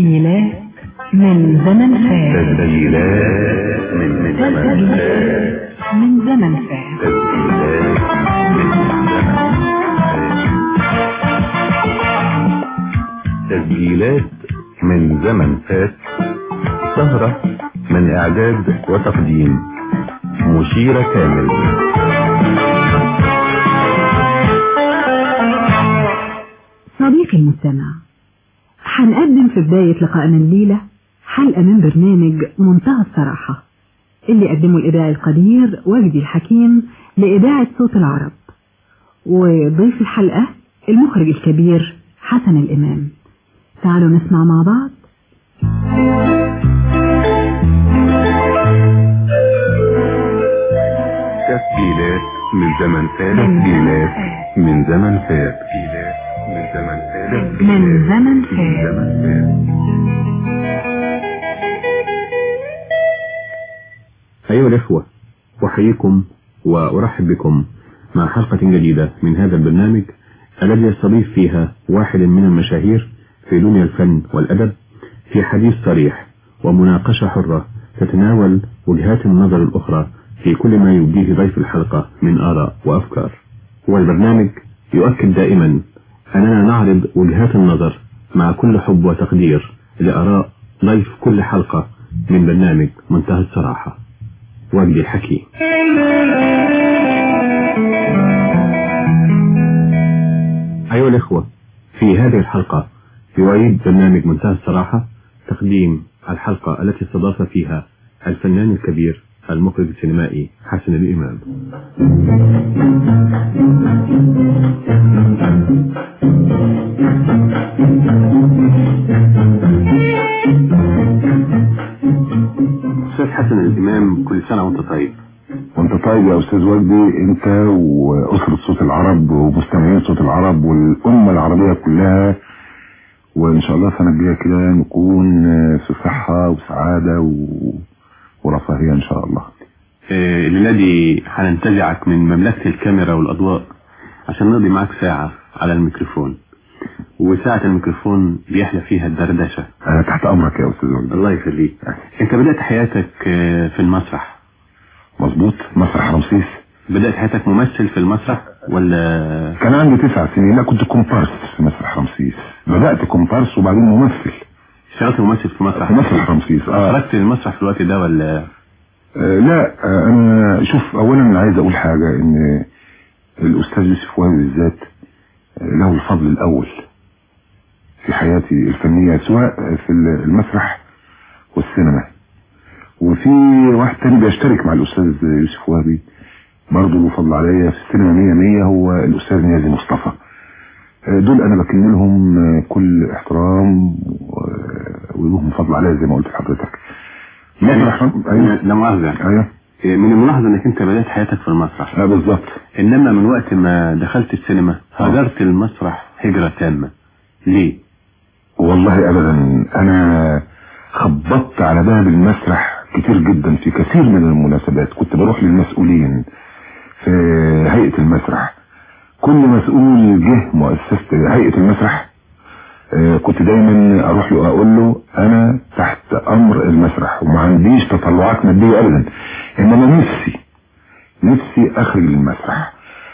تسجيلات من زمن فات تسجيلات من زمن فات من زمن فات تسجيلات من زمن فات سهرة من إعداد وتقديم مشيرة كامل صديقي المستمع هنقدم في بداية لقائنا الليلة حلقة من برنامج منتهى الصراحة اللي قدمه الإذاعي القدير وجدي الحكيم لإذاعة صوت العرب وضيف الحلقة المخرج الكبير حسن الإمام تعالوا نسمع مع بعض تسجيلات من زمن فات تسجيلات من زمن فات تسجيلات من زمن فات من زمن من فات زمن فات أيها الإخوة أحييكم وأرحب بكم مع حلقة جديدة من هذا البرنامج الذي يستضيف فيها واحد من المشاهير في دنيا الفن والأدب في حديث صريح ومناقشة حرة تتناول وجهات النظر الأخرى في كل ما يبديه ضيف الحلقة من آراء وأفكار والبرنامج يؤكد دائما أننا نعرض وجهات النظر مع كل حب وتقدير لآراء ضيف كل حلقة من برنامج منتهى الصراحة وجدي الحكيم أيها الإخوة في هذه الحلقة يعيد برنامج منتهى الصراحة تقديم الحلقة التي استضاف فيها الفنان الكبير المخرج السينمائي حسن الإمام أستاذ حسن الإمام كل سنة وأنت طيب وانت طيب يا استاذ وجدي انت واسرة صوت العرب ومستمعين صوت العرب والامة العربية كلها وان شاء الله السنة الجاية كده نكون في صحة وسعادة و... ورفاهية ان شاء الله آه، الليلة دي هننتزعك من مملكة الكاميرا والأضواء عشان نقضي معاك ساعة على الميكروفون وساعة الميكروفون بيحلى فيها الدردشة انا تحت امرك يا استاذ وجدي الله يخليك انت بدأت حياتك آه، في المسرح مظبوط مسرح رمسيس بدأت حياتك ممثل في المسرح ولا كان عندي تسع سنين لا كنت كومبارس في مسرح رمسيس بدأت كومبارس وبعدين ممثل اشتغلت ممثل في مسرح في مسرح رمسيس اه خرجت المسرح في الوقت ده ولا آه، لا آه، انا شوف اولا عايز اقول حاجة ان الاستاذ يوسف وهبي بالذات آه، له الفضل الاول في حياتي الفنية سواء في المسرح والسينما وفي واحد تاني بيشترك مع الاستاذ يوسف وهبي برضه له فضل عليا في السينما مية مية هو الاستاذ نيازي مصطفى آه، دول انا بكن لهم آه، كل احترام و- ولهم فضل عليا زي ما قلت لحضرتك مسرح ايوه لا مؤاخذة ايوه آه، من الملاحظة انك انت بدأت حياتك في المسرح آه، بالظبط انما من وقت ما دخلت السينما هجرت المسرح هجرة تامة ليه؟ والله ابدا انا خبطت على باب المسرح كتير جدا في كثير من المناسبات كنت بروح للمسؤولين في هيئة المسرح كل مسؤول جه مؤسسة هيئة المسرح آه، كنت دايما اروح له اقول له انا تحت امر المسرح وما عنديش تطلعات مادية ابدا انما نفسي نفسي اخرج للمسرح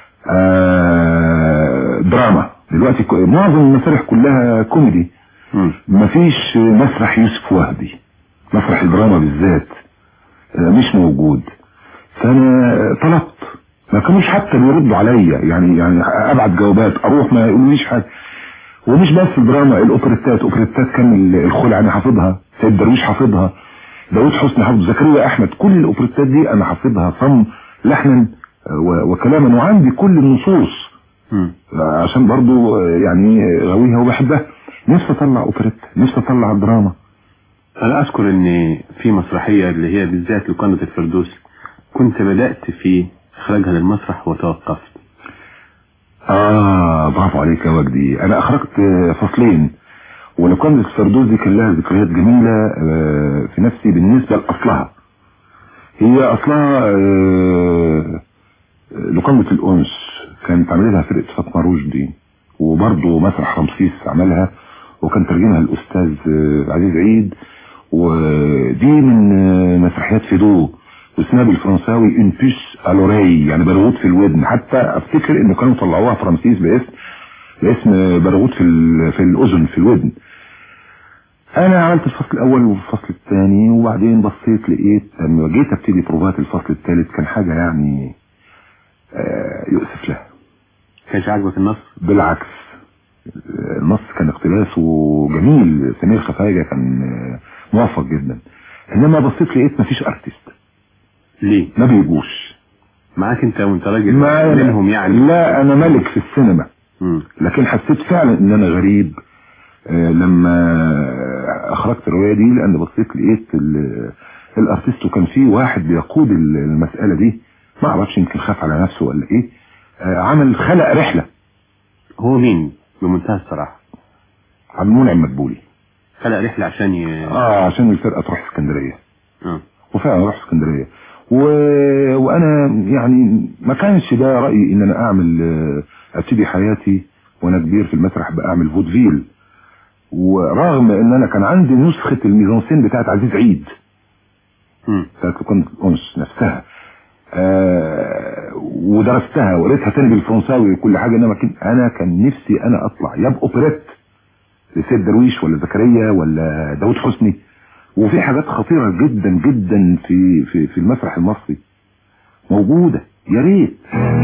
آه، دراما دلوقتي ك- معظم المسارح كلها كوميدي مم. مفيش مسرح يوسف وهبي مسرح الدراما بالذات آه، مش موجود فانا طلبت ما كانوش حتى بيردوا عليا يعني يعني ابعت جوابات اروح ما يقولوليش حاجه ومش بس الدراما الاوبريتات اوبريتات كان ال- الخلع انا حافظها سيد درويش حافظها داوود حسني حافظ زكريا احمد كل الاوبريتات دي انا حافظها صم لحنا آه، و- وكلاما وعندي كل النصوص مم. عشان برضو يعني غاويها وبحبها نفسي اطلع اوبريت نفسي اطلع دراما انا اذكر ان في مسرحية اللي هي بالذات لقناة الفردوس كنت بدأت في اخراجها للمسرح وتوقفت اه برافو عليك يا وجدي انا اخرجت فصلين ولقناة الفردوس دي كان لها ذكريات جميلة آه، في نفسي بالنسبة لأصلها هي أصلها آه، لقنة الأنس كانت عاملها فرقة فاطمة رشدي وبرضه مسرح رمسيس عملها وكان ترجمها الأستاذ آه، عزيز عيد ودي من آه، مسرحيات فيدو واسمها بالفرنساوي ان بيس الوري يعني برغوت في الودن حتى افتكر انه كانوا طلعوها في رمسيس باسم باسم برغوت في ال- في الاذن في الودن انا عملت الفصل الاول والفصل الثاني وبعدين بصيت لقيت لما جيت ابتدي بروفات الفصل الثالث كان حاجه يعني آه، يؤسف لها كانش عاجبك النص بالعكس آه، النص كان اقتباسه جميل سمير خفاجه كان آه، موفق جدا انما بصيت لقيت مفيش ارتست ليه ما بيجوش معاك انت وانت راجل ما منهم يعني لا انا ملك في السينما مم. لكن حسيت فعلا ان انا غريب آه، لما اخرجت الروايه دي لان بصيت لقيت ال- الارتست وكان في واحد بيقود ال- المساله دي ما اعرفش يمكن خاف على نفسه ولا ايه آه، عمل خلق رحله هو مين بمنتهى الصراحة عبد المنعم مدبولي خلق رحلة عشان ي... اه عشان الفرقه تروح اسكندريه آه. وفعلا رحت اسكندريه و... وانا يعني ما كانش ده رايي ان انا اعمل آه، ابتدي حياتي وانا كبير في المسرح باعمل فودفيل ورغم ان انا كان عندي نسخه الميزانسين بتاعت عزيز عيد مم. بتاعت كنت انس نفسها آه ودرستها وقريتها تاني بالفرنساوي وكل حاجه انما كن انا كان نفسي انا اطلع يا باوبريت لسيد درويش ولا زكريا ولا داود حسني وفي حاجات خطيره جدا جدا في في في المسرح المصري موجوده يا ريت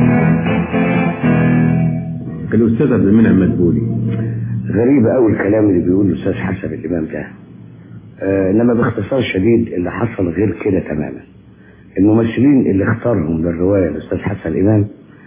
الأستاذ عبد المنعم مدبولي غريب قوي الكلام اللي بيقوله الاستاذ حسن الامام ده آه انما باختصار شديد اللي حصل غير كده تماما الممثلين اللي اختارهم للروايه الاستاذ حسن الامام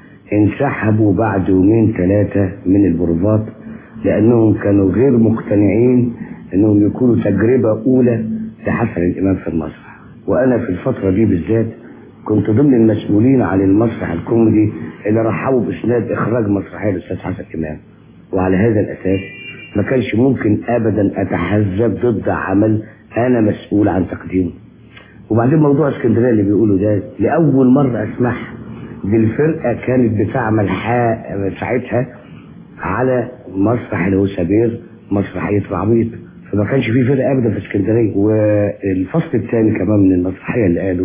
انسحبوا بعد يومين ثلاثه من البروفات لانهم كانوا غير مقتنعين انهم يكونوا تجربه اولى لحسن الامام في المسرح وانا في الفتره دي بالذات كنت ضمن المسؤولين عن المسرح الكوميدي اللي رحبوا باسناد اخراج مسرحيه الاستاذ حسن امام وعلى هذا الاساس ما كانش ممكن ابدا اتحزب ضد عمل انا مسؤول عن تقديمه وبعدين موضوع اسكندريه اللي بيقولوا ده لاول مره اسمعها دي الفرقه كانت بتعمل حق ساعتها على مسرح الهوسابير مسرحيه رعبيط فما كانش في فرقه ابدا في اسكندريه والفصل الثاني كمان من المسرحيه اللي قالوا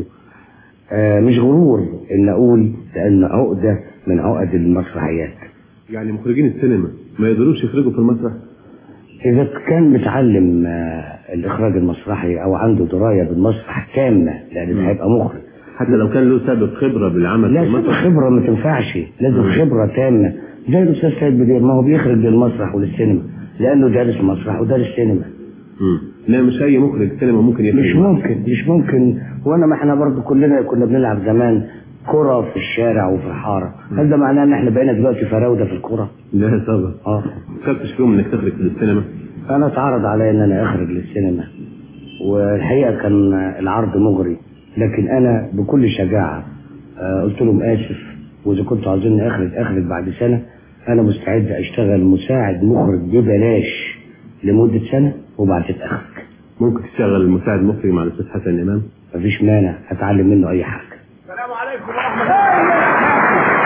آه مش غرور ان اقول لان عقده من عقد المسرحيات يعني مخرجين السينما ما يقدروش يخرجوا في المسرح إذا كان متعلم آه، الإخراج المسرحي أو عنده دراية بالمسرح تامة لأن ده هيبقى مخرج حتى لو كان له سابق خبرة بالعمل لا في سيب المسرح خبرة ما تنفعش لازم خبرة تامة زي الأستاذ سيد بدير ما هو بيخرج للمسرح وللسينما لأنه دارس مسرح ودارس سينما مم. لا مش أي مخرج سينما ممكن يخرج مش ممكن مش ممكن وأنا ما احنا برضه كلنا كنا بنلعب زمان كرة في الشارع وفي الحارة هل ده معناه إن احنا بقينا دلوقتي فراودة في الكرة؟ لا طبعا اه فكرتش فيهم انك تخرج في السينما انا اتعرض علي ان انا اخرج للسينما والحقيقه كان العرض مغري لكن انا بكل شجاعه آه، قلت لهم اسف واذا كنتوا عاوزين اخرج اخرج بعد سنه انا مستعد اشتغل مساعد مخرج ببلاش لمده سنه وبعدين اخرج ممكن تشتغل مساعد مخرج مع الأستاذ حسن إمام مفيش مانع اتعلم منه اي حاجه السلام عليكم ورحمة الله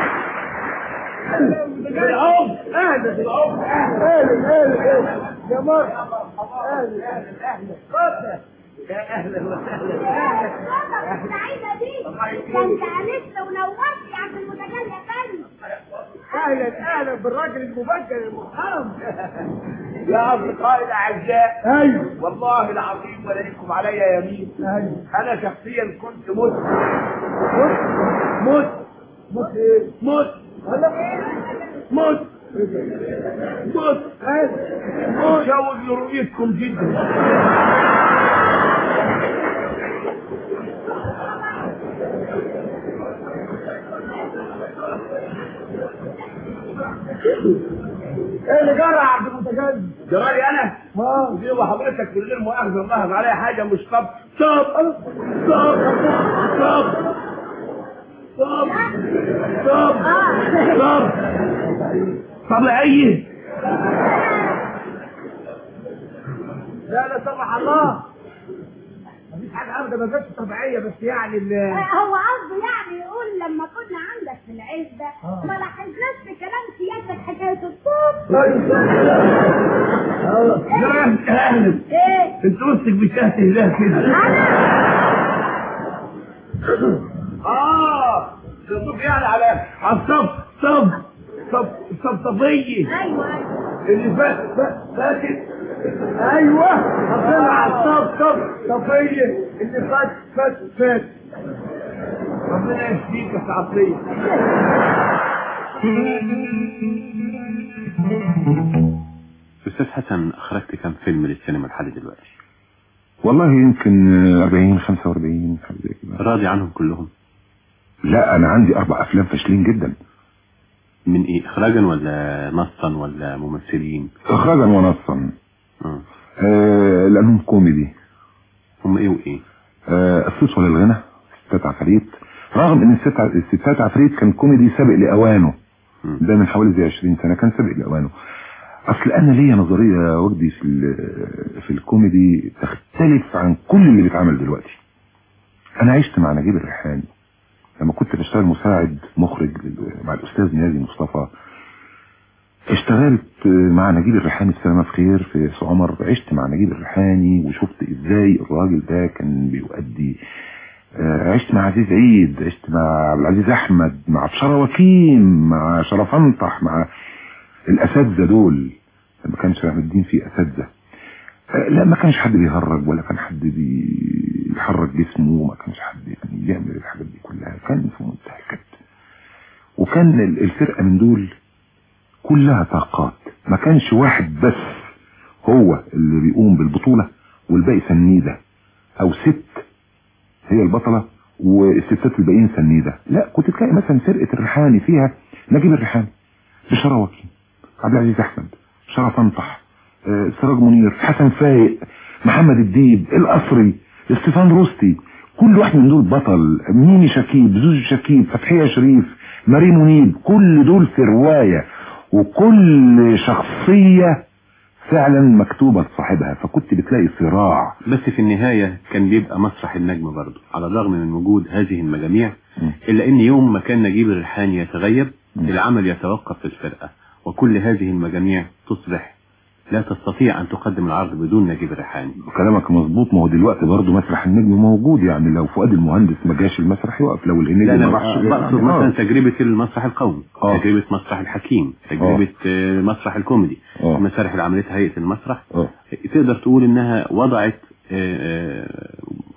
بالعمر اهلا بالعمر اهلا اهلا اهلا يا مرحبا اهلا اهلا اهلا اتفضل يا اهلا وسهلا السعيدة دي ده انت انست ونورت يا عبد المتجل يا فندم اهلا اهلا بالراجل المبجل المحترم يا اصدقائي الاعزاء ايوه والله العظيم ولا لكم علي يمين ايوه انا شخصيا كنت مت مت مت مت ايه مت ولا مت مت مشوق لرؤيتكم جدا ايه اللي جرى يا عبد المتجلد؟ جرالي انا؟ اه دي وحضرتك من غير مؤاخذه ملاحظ عليا حاجه مش طب طب طب طب طب طب طب طبيعيه لا لا سمح الله مفيش حاجه ابدا ما كانتش طبيعيه بس يعني ال- هو قصده يعني يقول لما كنا عندك في العزة ما لاحظناش في كلام سيادتك حكاية الطب لا اهلا ايه انت وسطك بتهته لا كده اه تصب يعني على على الصف صب صب صفصفية ايوه ايوه اللي فات فات- فاتت ايوه حطينا على الصف صف صفية اللي فات فات فات ربنا يهديك يا عطية أستاذ حسن أخرجت كم فيلم للسينما لحد دلوقتي والله يمكن آه، 40 45 حاجه زي كده راضي عنهم كلهم لا انا عندي اربع افلام فاشلين جدا من إيه إخراجا ولا نصا ولا ممثلين اخراجا ونصا آه. آه لانهم كوميدي هم إيه وإيه آه الصوت ولا الغنى ستات عفاريت رغم ان الست ع- الستات عفاريت كان كوميدي سابق لاوانه مم. ده من حوالي زي 20 سنه كان سابق لاوانه اصل انا ليا نظريه يا وجدي في ال- في الكوميدي تختلف عن كل اللي بيتعمل دلوقتي انا عشت مع نجيب الريحاني لما كنت بشتغل مساعد مخرج لل- مع الاستاذ نيازي مصطفى اشتغلت مع نجيب الريحاني في سلامة في خير في في عمر عشت مع نجيب الريحاني وشفت ازاي الراجل ده كان بيؤدي آه، عشت مع عزيز عيد عشت مع عبد العزيز احمد مع بشارة وكيم مع شرف انطح مع الاساتذه دول ما كانش رحم الدين فيه اساتذه آه، لا ما كانش حد بيهرج ولا كان حد بيحرك جسمه ما كانش حد يعني يعمل الحاجات دي كلها كان في منتهى الجد وكان ال- الفرقه من دول كلها طاقات ما كانش واحد بس هو اللي بيقوم بالبطوله والباقي سنيده او ست هي البطله والستات الباقيين سنيده لا كنت تلاقي مثلا فرقه الريحاني فيها نجيب الريحاني بشارة وكيل عبد العزيز احمد شرف انطح آه، سراج منير حسن فايق محمد الديب القصري استيفان روستي كل واحد من دول بطل ميمي شكيب زوزو شكيب فتحية شريف ماري منيب كل دول في رواية وكل شخصية فعلا مكتوبة لصاحبها فكنت بتلاقي صراع بس في النهاية كان بيبقى مسرح النجم برضه على الرغم من وجود هذه المجاميع مم. إلا إن يوم ما كان نجيب الريحاني يتغيب مم. العمل يتوقف في الفرقة وكل هذه المجاميع تصبح لا تستطيع أن تقدم العرض بدون نجيب الريحاني كلامك مظبوط ما هو دلوقتي برضه مسرح النجم موجود يعني لو فؤاد المهندس ما جاش المسرح يوقف لو النجم لا أنا ما راحش بقصد يعني مثلا آه. تجربة المسرح القومي آه. تجربة مسرح الحكيم تجربة آه، مسرح الكوميدي آه. المسارح اللي عملتها هيئة المسرح آه. تقدر تقول انها وضعت آه، آه،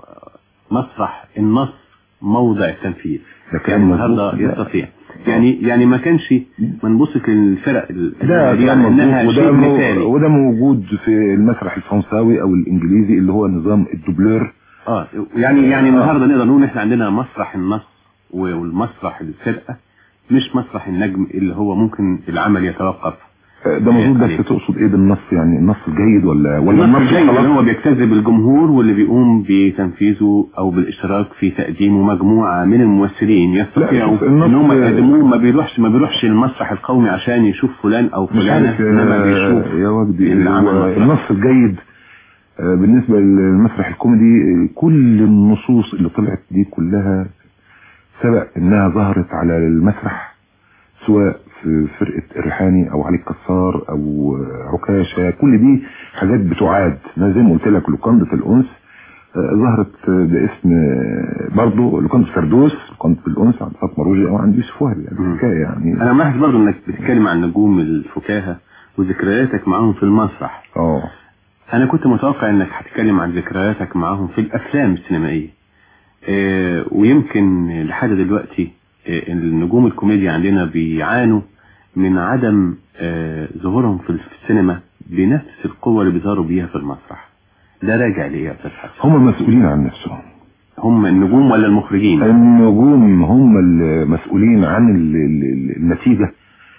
مسرح النص موضع التنفيذ ده كان يعني مظبوط. النهارده لا. يستطيع يعني يعني ما كانش ما نبص للفرق ال- ده دي كلام على انها مظبوط شيء وده, مو- مثالي وده موجود في المسرح الفرنساوي او الانجليزي اللي هو نظام الدوبلور اه يعني يعني آه. النهارده نقدر نقول احنا عندنا مسرح النص والمسرح الفرقه مش مسرح النجم اللي هو ممكن العمل يتوقف ده مظبوط عليه. بس تقصد ايه بالنص يعني النص الجيد ولا ولا النص النص الجيد اللي خلاص هو بيجتذب الجمهور واللي بيقوم بتنفيذه او بالاشتراك في تقديمه مجموعه من الممثلين يستطيعوا شوف، النص- ان هم يقدموه ما بيروحش ما بيروحش المسرح القومي عشان يشوف فلان او مش فلانه عارف انما آه، بيشوف يا وجدي اللي عمل هو مسرح. النص الجيد آه، بالنسبة للمسرح الكوميدي آه، كل النصوص اللي طلعت دي كلها سبق انها ظهرت على المسرح سواء في فرقة الريحاني او علي الكسار او آه، عكاشة كل دي حاجات بتعاد أنا زي ما قلت لك لقندة الانس آه، ظهرت آه، باسم آه، برضه لقندة فردوس لقندة الانس عند فاطمة روجي او عند يوسف وهبي يعني مم. حكاية يعني انا ملاحظ برضه انك بتتكلم عن نجوم الفكاهه وذكرياتك معاهم في المسرح اه انا كنت متوقع انك هتتكلم عن ذكرياتك معاهم في الافلام السينمائيه آه، ويمكن لحد دلوقتي آه، النجوم الكوميديا عندنا بيعانوا من عدم آه، ظهورهم في السينما بنفس القوة اللي بيظهروا بيها في المسرح ده راجع لإيه يا أستاذ حسن؟ هم مسؤولين عن نفسهم هم النجوم ولا المخرجين؟ النجوم هم المسؤولين عن ال- ال- النتيجة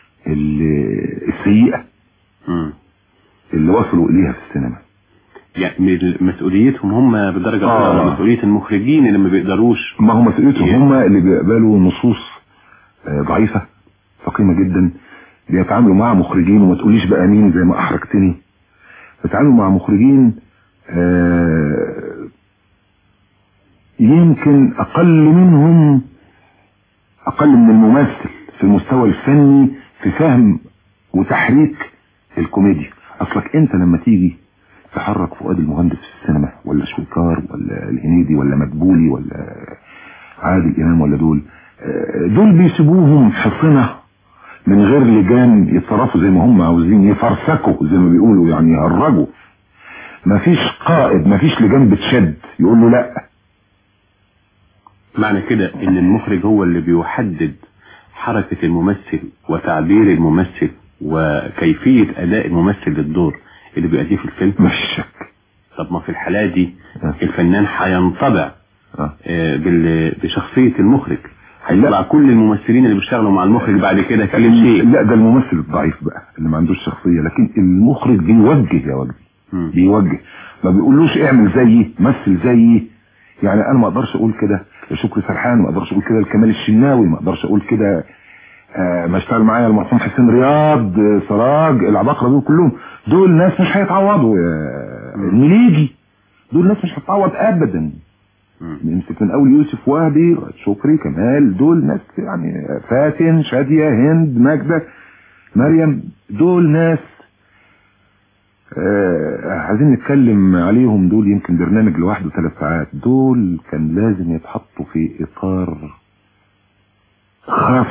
ال- السيئة مم. اللي وصلوا إليها في السينما يعني من مسؤوليتهم هم بدرجة آه. أولى ولا مسؤولية المخرجين اللي ما بيقدروش ما هم مسؤوليتهم هم اللي بيقبلوا نصوص آه، ضعيفة ثقيمة جدا بيتعاملوا مع مخرجين وما تقوليش بقى مين زي ما أحرجتني بيتعاملوا مع مخرجين آه، يمكن أقل منهم أقل من الممثل في المستوى الفني في فهم وتحريك الكوميديا اصلك انت لما تيجي تحرك فؤاد المهندس في السينما ولا شويكار ولا الهنيدي ولا مدبولي ولا عادل امام ولا دول آه، دول بيسيبوهم حصنة من غير لجان يتصرفوا زي ما هم عاوزين يفرسكوا زي ما بيقولوا يعني يهرجوا مفيش قائد مفيش لجان بتشد يقول له لا معنى كده ان المخرج هو اللي بيحدد حركة الممثل وتعبير الممثل وكيفية اداء الممثل للدور اللي بيأديه في الفيلم مفيش شك طب ما في الحالة دي آه. الفنان هينطبع آه. آه، بال- بشخصية المخرج هيطلع كل الممثلين اللي بيشتغلوا مع المخرج بعد كده كليشيه لا ده الممثل الضعيف بقى اللي ما عندوش شخصية لكن المخرج بيوجه يا وجدي مم. بيوجه ما بيقولوش اعمل زيي مثل زيي يعني انا ما اقدرش اقول كده لشكري سرحان ما اقدرش اقول كده لكمال الشناوي ما اقدرش اقول كده آه ما اشتغل معايا المرحوم حسين رياض آه، سراج العباقرة دول كلهم دول ناس مش هيتعوضوا يا المليجي دول ناس مش هتتعوض ابدا مم. نمسك من اول يوسف وهبي شكري كمال دول ناس يعني فاتن شادية هند ماجدة مريم دول ناس آه عايزين نتكلم عليهم دول يمكن برنامج لوحده ثلاث ساعات دول كان لازم يتحطوا في اطار خاص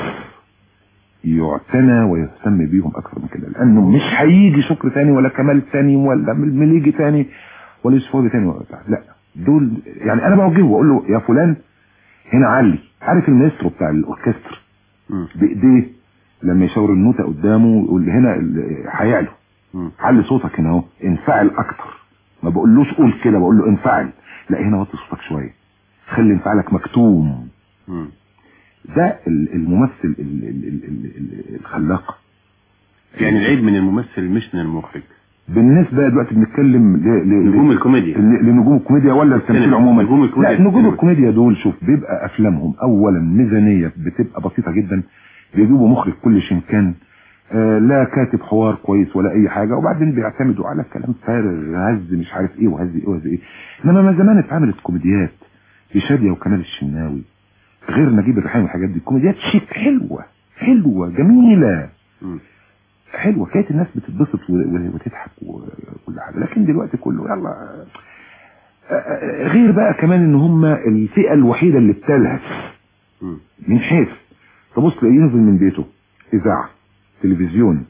يعتنى ويهتم بيهم اكثر من كده لانه مش هيجي شكر تاني ولا كمال تاني ولا مليجي تاني ولا يوسف وهبي تاني ولا بتاع لا دول يعني انا بوجهه واقول له يا فلان هنا علي عارف المايسترو بتاع الاوركسترا مم. بايديه لما يشاور النوتة قدامه يقول لي هنا ال- هيعلو مم. علي صوتك هنا اهو انفعل اكتر ما بقولوش قول كده بقول له انفعل لا هنا وطي صوتك شويه خلي انفعالك مكتوم مم. ده ال- الممثل ال- ال- ال- ال- ال- الخلاق يعني العيب من الممثل مش من المخرج بالنسبه دلوقتي بنتكلم ل- ل- نجوم ل- الكوميديا. ل- لنجوم الكوميديا ولا التمثيل سينما. عموما نجوم الكوميديا. لا نجوم سينما. الكوميديا دول شوف بيبقى افلامهم اولا ميزانيه بتبقى بسيطه جدا بيجيبوا مخرج كل شمكان آه لا كاتب حوار كويس ولا اي حاجه وبعدين بيعتمدوا على كلام فارغ هز مش عارف ايه وهز ايه وهز ايه انما ما زمان اتعملت كوميديات بشاديه وكمال الشناوي غير نجيب الريحاني والحاجات دي كوميديات شيك حلوه حلوه جميله مم. حلوه كانت الناس بتتبسط و- و- وتضحك وكل حاجه لكن دلوقتي كله يلا آه، آه، غير بقى كمان ان هم الفئه الوحيده اللي بتلهث مم. من حيث تبص تلاقيه ينزل من بيته اذاعه تلفزيون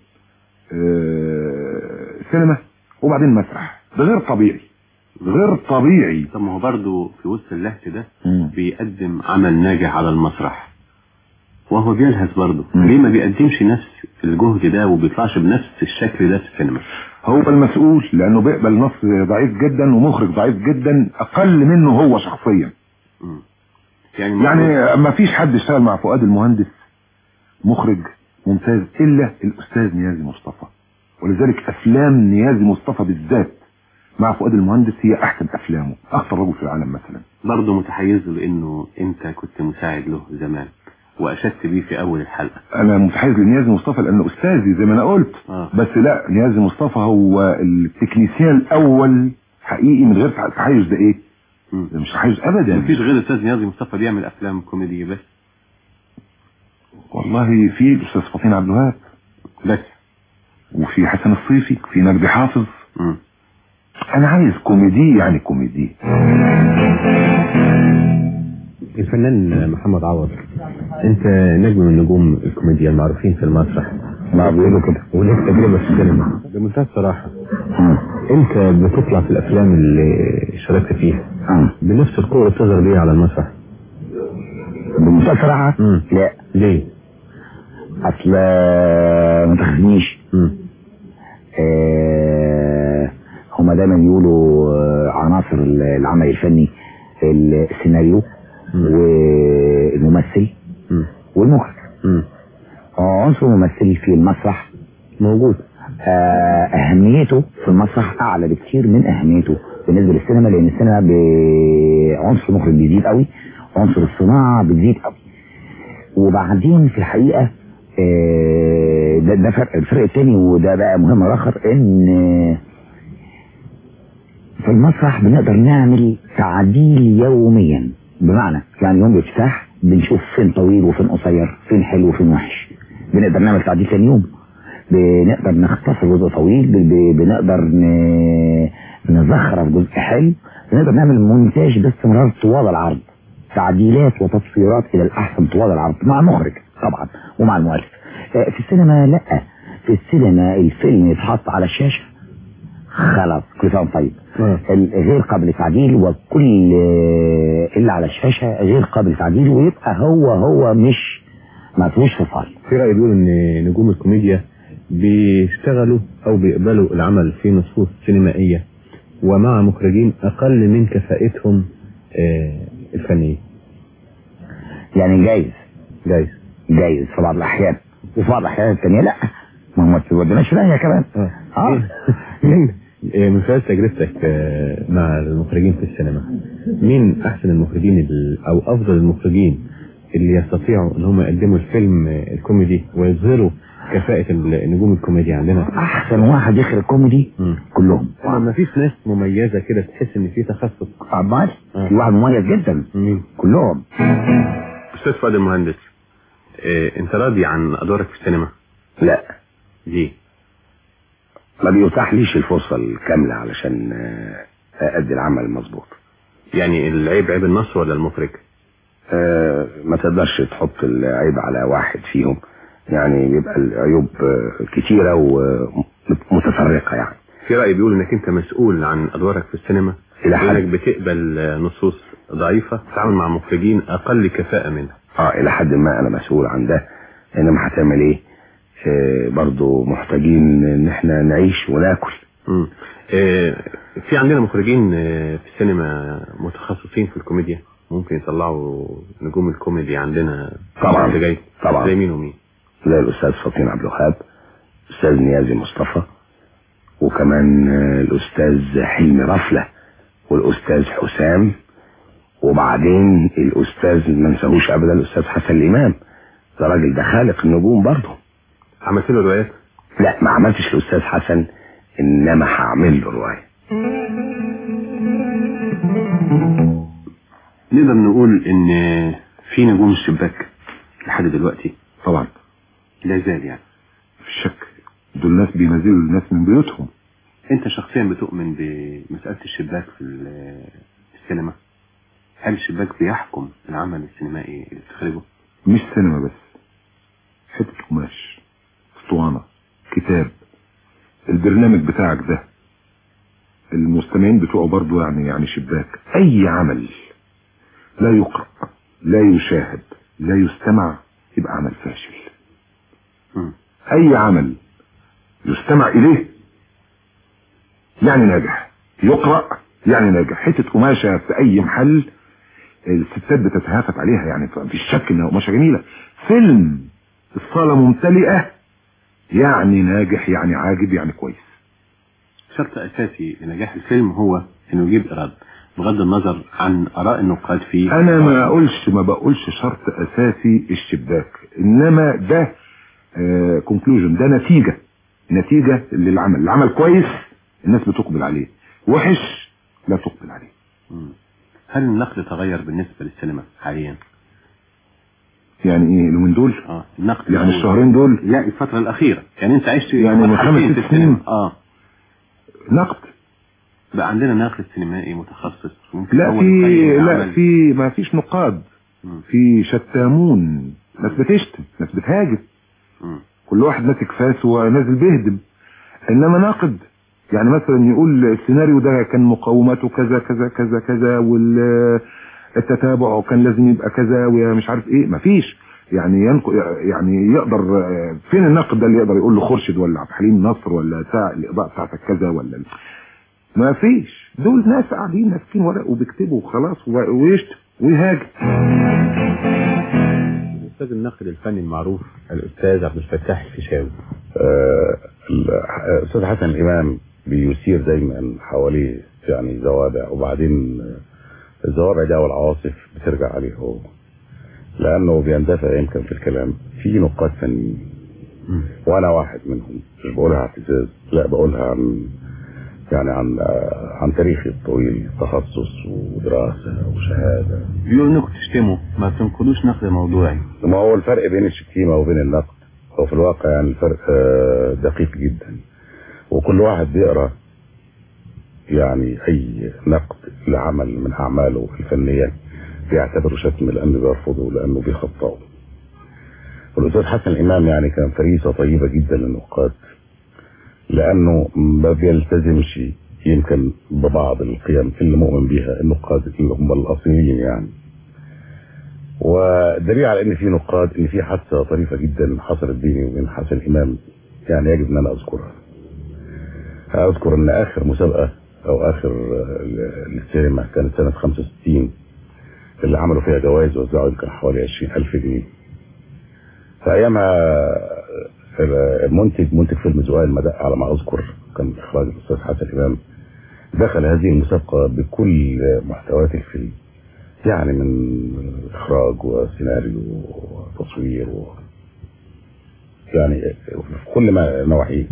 آه، سينما وبعدين مسرح ده غير طبيعي غير طبيعي طب ما هو برضه في وسط اللهت ده مم. بيقدم عمل ناجح على المسرح وهو بيلهث برضه مم. ليه ما بيقدمش نفس الجهد ده وبيطلعش بنفس الشكل ده في السينما هو المسؤول لانه بيقبل نص ضعيف جدا ومخرج ضعيف جدا اقل منه هو شخصيا مم. يعني يعني ما فيش حد اشتغل مع فؤاد المهندس مخرج ممتاز الا الاستاذ نيازي مصطفى ولذلك افلام نيازي مصطفى بالذات مع فؤاد المهندس هي احسن افلامه اخطر رجل في العالم مثلا برضه متحيز له لانه انت كنت مساعد له زمان واشدت بيه في اول الحلقه انا متحيز لنيازي مصطفى لانه استاذي زي ما انا قلت آه. بس لا نيازي مصطفى هو التكنيسيان الاول حقيقي من غير تحيز ده ايه مم. ده مش تحيز ابدا مفيش غير الاستاذ نيازي مصطفى بيعمل افلام كوميديه بس والله في الاستاذ فطين عبد الوهاب بس وفي حسن الصيفي في نجدي حافظ مم. انا عايز كوميدي يعني كوميدي الفنان محمد عوض انت نجم من نجوم الكوميديا المعروفين في المسرح ما بيقولوا كده وليك تجربه في السينما بمنتهى الصراحه انت بتطلع في الافلام اللي شاركت فيها بنفس القوه اللي بتظهر بيها على المسرح بمنتهى الصراحة مم. لا ليه؟ اصل ما تاخذنيش مم. آه، هما دايما يقولوا آه، عناصر العمل الفني السيناريو والممثل مم. والمخرج مم. عنصر الممثل في المسرح موجود آه، اهميته في المسرح اعلى بكتير من اهميته بالنسبه للسينما لان السينما ب- عنصر المخرج بيزيد قوي عنصر الصناعه بتزيد قوي وبعدين في الحقيقه آه، ده ده فرق الفرق التاني وده بقى مهم اخر ان آه، في المسرح بنقدر نعمل تعديل يوميا بمعنى يعني يوم الافتتاح بنشوف فين طويل وفين قصير فين حلو وفين وحش بنقدر نعمل تعديل تاني يوم بنقدر نختصر جزء طويل ب- ب- بنقدر ن- نزخرف جزء حلو بنقدر نعمل مونتاج باستمرار طوال العرض تعديلات وتطويرات الى الاحسن طوال العرض مع المخرج طبعا ومع المؤلف آه، في السينما لا في السينما الفيلم يتحط على الشاشه خلاص كل سنه وأنت طيب ال- غير قابل للتعديل وكل آه، اللي على الشاشه غير قابل للتعديل ويبقى هو هو مش ما فيهوش فصال في رأي بيقول ان نجوم الكوميديا بيشتغلوا او بيقبلوا العمل في نصوص سينمائية ومع مخرجين اقل من كفاءتهم آه، الفنية يعني جايز جايز جايز في بعض الاحيان وفي بعض الاحيان الثانيه لا ما هو ما تودناش لا كمان اه مين آه، من خلال تجربتك آه، مع المخرجين في السينما مين احسن المخرجين ال- او افضل المخرجين اللي يستطيعوا ان هم يقدموا الفيلم آه، الكوميدي ويظهروا كفاءة النجوم الكوميديا عندنا احسن واحد يخرج كوميدي كلهم ما فيش ناس مميزة كده تحس ان في تخصص عمال في واحد مميز جدا مين كلهم استاذ فؤاد المهندس إيه انت راضي عن ادوارك في السينما لا ليه ما بيتاحليش الفرصة الكاملة علشان آه، أأدي العمل المظبوط يعني العيب عيب النص ولا المخرج آه، ما تقدرش تحط العيب على واحد فيهم يعني بيبقى العيوب آه، كتيرة ومتفرقة يعني في رأي بيقول انك انت مسؤول عن ادوارك في السينما إلى حد. انك بتقبل آه، نصوص ضعيفة تتعامل مع مخرجين اقل كفاءة منها اه الى حد ما انا مسؤول عن ده انما هتعمل ايه آه برضو محتاجين ان احنا نعيش وناكل مم. إيه في عندنا مخرجين آه، في السينما متخصصين في الكوميديا ممكن يطلعوا نجوم الكوميدي عندنا طبعاً. اللي جاي طبعاً. زي مين ومين زي الاستاذ فطين عبد الوهاب الاستاذ نيازي مصطفى وكمان آه، الاستاذ حلمي رفلة والاستاذ حسام وبعدين الاستاذ ما نساهوش ابدا الاستاذ حسن الامام ده راجل ده خالق النجوم برضه عملت له روايات لا ما عملتش الاستاذ حسن انما هعمل له روايه نقدر نقول ان في نجوم الشباك لحد دلوقتي طبعا لا زال يعني في الشك دول ناس بينزلوا الناس من بيوتهم انت شخصيا بتؤمن بمسألة الشباك في ال- السينما هل الشباك بيحكم العمل السينمائي اللي بتخرجه مش سينما بس حتة قماش اسطوانة كتاب البرنامج بتاعك ده المستمعين بتوعه برضو يعني يعني شباك اي عمل لا يقرأ لا يشاهد لا يستمع يبقى عمل فاشل مم. اي عمل يستمع اليه يعني ناجح يقرأ يعني ناجح حتة قماشة في اي محل الستات بتتهافت عليها يعني مفيش شك انها قماشة جميلة فيلم الصالة ممتلئة يعني ناجح يعني عاجب يعني كويس شرط اساسي لنجاح الفيلم هو انه يجيب ايراد بغض النظر عن اراء النقاد فيه انا ما اقولش ما بقولش شرط اساسي الشباك انما ده كونكلوجن ده نتيجة نتيجة للعمل العمل كويس الناس بتقبل عليه وحش لا تقبل عليه مم. هل النقد تغير بالنسبة للسينما حاليا يعني ايه اليومين دول اه النقد يعني هو- الشهرين دول لا الفترة الأخيرة يعني أنت عشت يعني من مرحلتين خمس في ست السينما. سنين. اه نقد بقى عندنا ناقد سينمائي متخصص ممكن لا هو في يقيم لا العمل. في ما فيش نقاد مم. في شتامون ناس بتشتم ناس بتهاجم مم. كل واحد ماسك فاس ونازل بيهدم انما ناقد يعني مثلا يقول السيناريو ده كان مقوماته كذا كذا كذا كذا والتتابع كان لازم يبقى كذا ومش عارف ايه مفيش يعني ينق... يعني يقدر فين الناقد ده اللي يقدر يقول له خورشيد ولا عبد الحليم نصر ولا ساعة الاضاءه بتاعتك كذا ولا ما فيش دول ناس قاعدين ماسكين ورق وبيكتبوا وخلاص و- ويشتم ويهاجم الأستاذ الناقد الفني المعروف الأستاذ عبد الفتاح الفيشاوي آه، الأستاذ حسن الإمام بيثير دايما حواليه يعني زوابع وبعدين آه، الزوابع دي أو العواصف بترجع عليه هو لأنه بيندفع يمكن في الكلام في نقاد فنيين وأنا واحد منهم مش بقولها اعتزاز لا بقولها عن يعني عن آه، عن تاريخي الطويل تخصص ودراسة وشهادة بيقولوا انكم تشتموا ما تنقدوش نقد موضوعي ما هو الفرق بين الشتيمة وبين النقد وفي الواقع يعني الفرق آه، دقيق جدا وكل واحد بيقرا يعني اي نقد لعمل من اعماله الفنيه بيعتبره شتم لانه بيرفضه لانه بيخطئه والاستاذ حسن الامام يعني كان فريسه طيبه جدا للنقاد لانه ما بيلتزمش يمكن ببعض القيم اللي مؤمن بها النقاد اللي هم الاصيلين يعني والدليل على ان في نقاد ان في حادثه طريفه جدا حصلت بيني وبين حسن الامام يعني يجب ان انا اذكرها اذكر ان اخر مسابقه او اخر آه، للسينما كانت سنه 65 اللي عملوا فيها جوائز وزعوا يمكن حوالي 20000 جنيه فايامها آه، المنتج منتج فيلم زوال المدق على ما اذكر كان اخراج الاستاذ حسن امام دخل هذه المسابقه بكل محتويات الفيلم يعني من اخراج وسيناريو وتصوير و يعني في كل ما نواحيه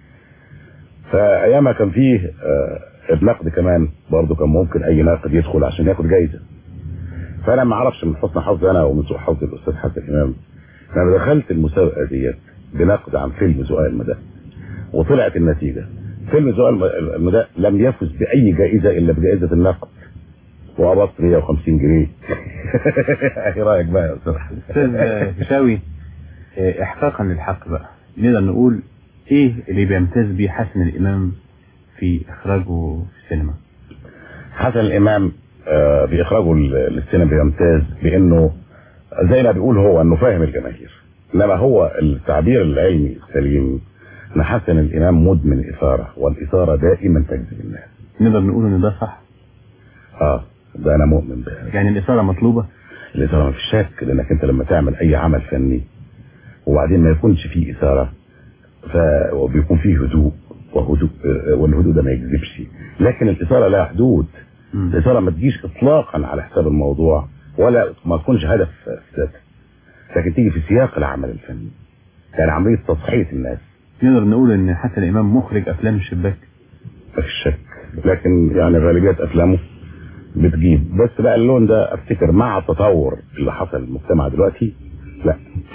فايامها كان فيه آه، النقد كمان برضه كان ممكن اي ناقد يدخل عشان ياخد جايزه فانا ما اعرفش من حسن حظي انا ومن سوء حظ الاستاذ حسن امام انا دخلت المسابقه ديت بنقد عن فيلم زقاق المدى وطلعت النتيجه فيلم زقاق الم- المدى لم يفز باي جائزه الا بجائزه النقد وقبضت 150 جنيه ايه رايك بقى يا استاذ حسن استاذ فيشاوي آه، احقاقا للحق بقى نقدر نقول ايه اللي بيمتاز بيه حسن الامام في اخراجه في السينما حسن الامام آه، باخراجه ل- للسينما بيمتاز بانه زي ما بيقول هو انه فاهم الجماهير انما هو التعبير العلمي السليم ان حسن الامام مدمن اثاره والاثاره دائما تجذب الناس نقدر نقول ان ده صح اه ده انا مؤمن بها يعني الاثاره مطلوبه الاثاره ما فيش شك لانك انت لما تعمل اي عمل فني وبعدين ما يكونش فيه اثاره ف وبيكون فيه هدوء وهدوء آه، والهدوء ده ما يجذبش لكن الاثاره لها حدود الاثاره ما تجيش اطلاقا على حساب الموضوع ولا ما تكونش هدف في ذاتها لكن تيجي في سياق العمل الفني يعني عمليه تصحيح الناس نقدر نقول ان حسن الامام مخرج افلام الشباك ما فيش شك لكن يعني غالبية افلامه بتجيب بس بقى اللون ده افتكر مع التطور اللي حصل في المجتمع دلوقتي لا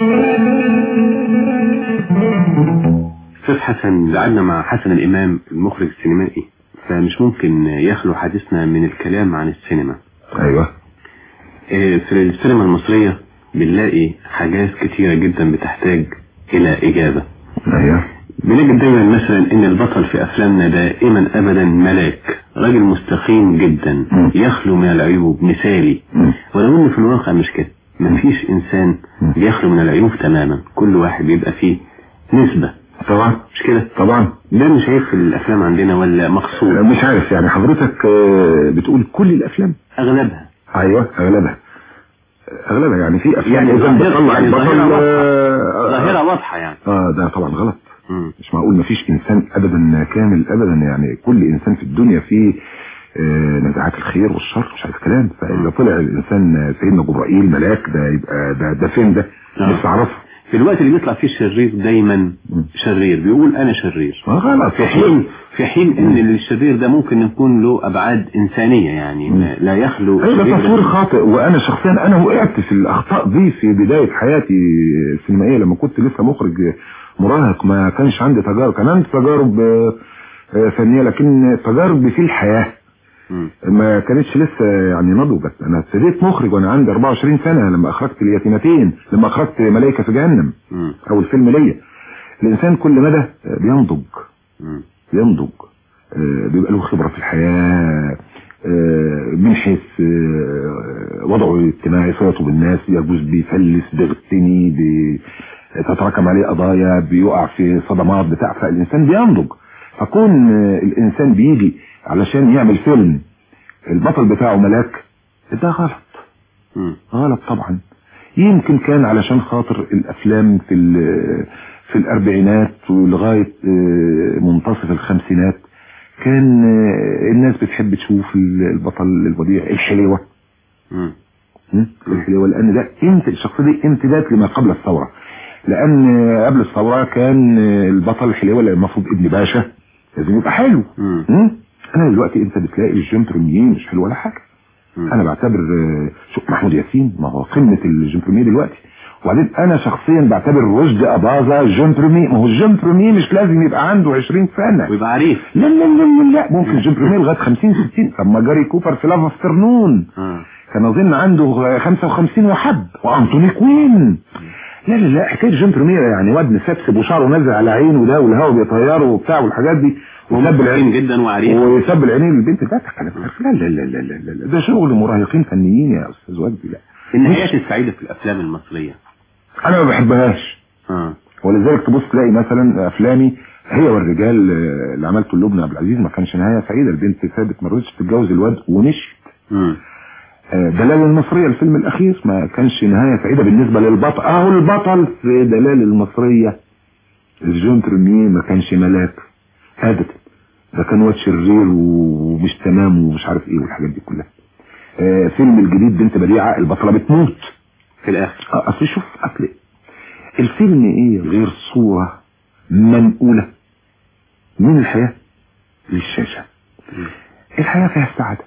أستاذ حسن زعلنا مع حسن الإمام المخرج السينمائي فمش ممكن يخلو حديثنا من الكلام عن السينما ايوه إيه، في السينما المصرية بنلاقي حاجات كتيرة جدا بتحتاج إلى إجابة ايوه بنجد دايما مثلا ان البطل في افلامنا دائما ابدا ملاك راجل مستقيم جدا يخلو من العيوب مثالي ولو انه في الواقع مش كده مفيش انسان بيخلو من العيوب تماما كل واحد بيبقى فيه نسبة طبعا مش كده طبعا ده مش عيب في الافلام عندنا ولا مقصود مش عارف يعني حضرتك آه، بتقول كل الافلام اغلبها ايوه اغلبها اغلبها يعني في افلام يعني إذا ظاهرة بتطلع يعني البطل ظاهرة آه، واضحة ظاهرة واضحة يعني اه ده طبعا غلط مم. مش معقول مفيش انسان ابدا كامل ابدا يعني كل انسان في الدنيا فيه آه، نزعات الخير والشر مش عارف كلام فاذا طلع الانسان سيدنا جبرائيل ملاك ده يبقى ده ده فين ده آه. لسه اعرفه في الوقت اللي بيطلع فيه الشرير دايما شرير بيقول انا شرير آه، غلط في حين في حين ان الشرير ده ممكن يكون له ابعاد انسانيه يعني ما- لا يخلو ايوه شرير ده تصوير خاطئ وانا شخصيا انا وقعت في الاخطاء دي في بدايه حياتي السينمائيه لما كنت لسه مخرج مراهق ما كانش عندي تجارب كان عندي تجارب آه، آه، فنيه لكن تجارب في الحياه مم. ما كانتش لسه يعني نضجت انا ابتديت مخرج وانا عندي 24 سنه لما اخرجت اليتيمتين لما اخرجت ملائكه في جهنم مم. اول فيلم ليا الانسان كل مدى آه، بينضج مم. ينضج آه، بيبقى له خبرة في الحياة آه، من حيث آه، وضعه الاجتماعي صلته بالناس يجوز بيفلس بيغتني بتتراكم عليه قضايا بيقع في صدمات بتاع فالإنسان بينضج فكون آه، الإنسان بيجي علشان يعمل فيلم البطل بتاعه ملاك ده غلط مم. غلط طبعا يمكن كان علشان خاطر الافلام في ال- في الاربعينات ولغايه آه، منتصف الخمسينات كان آه، الناس بتحب تشوف ال- البطل البديع الحليوه مم. م? الحليوه لان ده انت الشخصيه دي امتداد لما قبل الثوره لان آه، قبل الثوره كان آه، البطل الحليوه اللي المفروض ابن باشا لازم يبقى حلو مم. م? انا دلوقتي انت بتلاقي الجنترميين مش حلو ولا حاجه مم. انا بعتبر آه، شوف محمود ياسين ما هو قمه الجنترميه دلوقتي وبعدين انا شخصيا بعتبر رشدي اباظة جون بريمي ما هو جون بريمي مش لازم يبقى عنده 20 سنة ويبقى عريف لا لا لا لا, لا. ممكن جون بريمي لغايه 50 60 طب ما جاري كوبر في لاف افترنون آه. كان اظن عنده 55 وحب وانتوني كوين لا لا لا حكايه جون بريمير يعني واد مسبسب وشعره نازل على عينه ده والهوا بيطيره وبتاع والحاجات دي وسب ومسكين العين جدا وعريف ويسب العينين للبنت ده كلام لا لا لا لا لا لا ده شغل مراهقين فنيين يا استاذ وجدي لا النهايات السعيدة في الأفلام المصرية انا ما بحبهاش اه ولذلك تبص تلاقي مثلا افلامي هي والرجال آه، اللي عملته لابن عبد العزيز ما كانش نهايه سعيده البنت ثابت ما رضتش تتجوز الواد ومشيت مم. آه، دلال المصرية الفيلم الأخير ما كانش نهاية سعيدة بالنسبة للبطل أهو البطل في دلال المصرية جون ترميه ما كانش ملاك أبدا ده كان واد شرير ومش تمام ومش عارف إيه والحاجات دي كلها آه، فيلم الجديد بنت بديعة البطلة بتموت في الآخر آه، أصل شوف أصل الفيلم إيه غير صورة منقولة من الحياة للشاشة الحياة فيها السعادة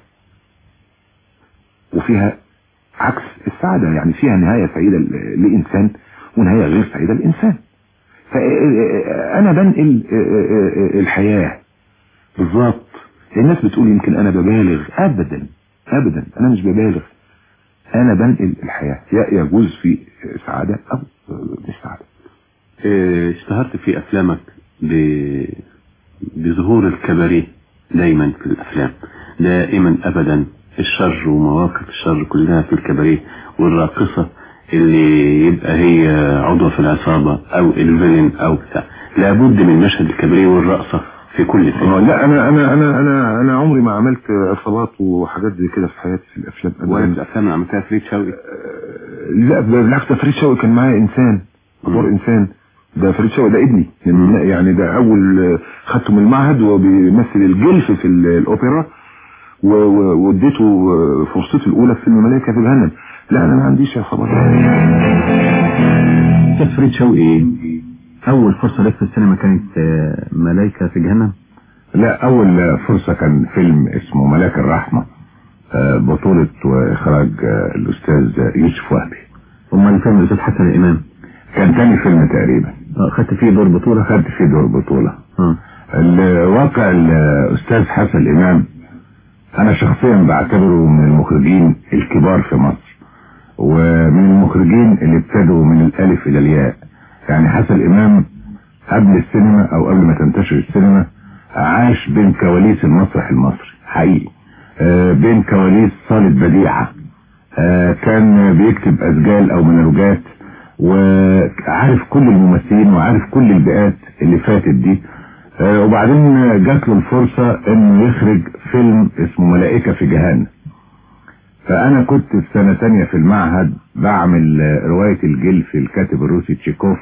وفيها عكس السعادة يعني فيها نهاية سعيدة ل- لإنسان ونهاية غير سعيدة لإنسان فأنا بنقل الحياة بالظبط الناس بتقول يمكن أنا ببالغ أبدا أبدا أنا مش ببالغ أنا بنقل الحياة يا- يجوز في سعادة أو مش سعادة آه، اشتهرت في أفلامك ب... بظهور الكباريه دايما في الأفلام دائما أبدا الشر ومواقف الشر كلها في الكباريه والراقصة اللي يبقى هي عضوة في العصابة أو الفيلن أو بتاع لابد من مشهد الكباريه والرقصة في كل آه، فيلم لا أنا أنا أنا أنا أنا عمري ما عملت عصابات وحاجات زي كده في حياتي في الأفلام أبداً. ولا في الأفلام اللي عملتها فريد شوقي لا بالعكس ده فريد شوقي كان معايا انسان ادوار مم. انسان ده فريد شوقي ده ابني يعني ده اول آه، خدته من المعهد وبيمثل الجلف في ال- الاوبرا و- و- واديته آه، فرصته الاولى في فيلم ملائكه في جهنم لا انا ما عنديش عصابات أستاذ فريد شوقي أول فرصة لك في السينما كانت آه، ملايكة في جهنم لا اول فرصه كان فيلم اسمه ملاك الرحمه آه، بطوله واخراج آه، الاستاذ يوسف وهبي أمال فيلم الأستاذ حسن الإمام كان تاني فيلم تقريبا آه، خدت فيه دور بطولة خدت فيه دور بطوله آه. الواقع الاستاذ حسن الامام انا شخصيا بعتبره من المخرجين الكبار في مصر ومن المخرجين اللي ابتدوا من الالف الى الياء يعني حسن الامام قبل السينما او قبل ما تنتشر السينما عاش بين كواليس المسرح المصري حقيقي آه، بين كواليس صالة بديعة آه، كان بيكتب اسجال او منروجات وعارف كل الممثلين وعارف كل البيئات اللي فاتت دي آه، وبعدين جات له الفرصة انه يخرج فيلم اسمه ملائكة في جهنم فانا كنت في سنة تانية في المعهد بعمل آه، رواية الجلف الكاتب الروسي تشيكوف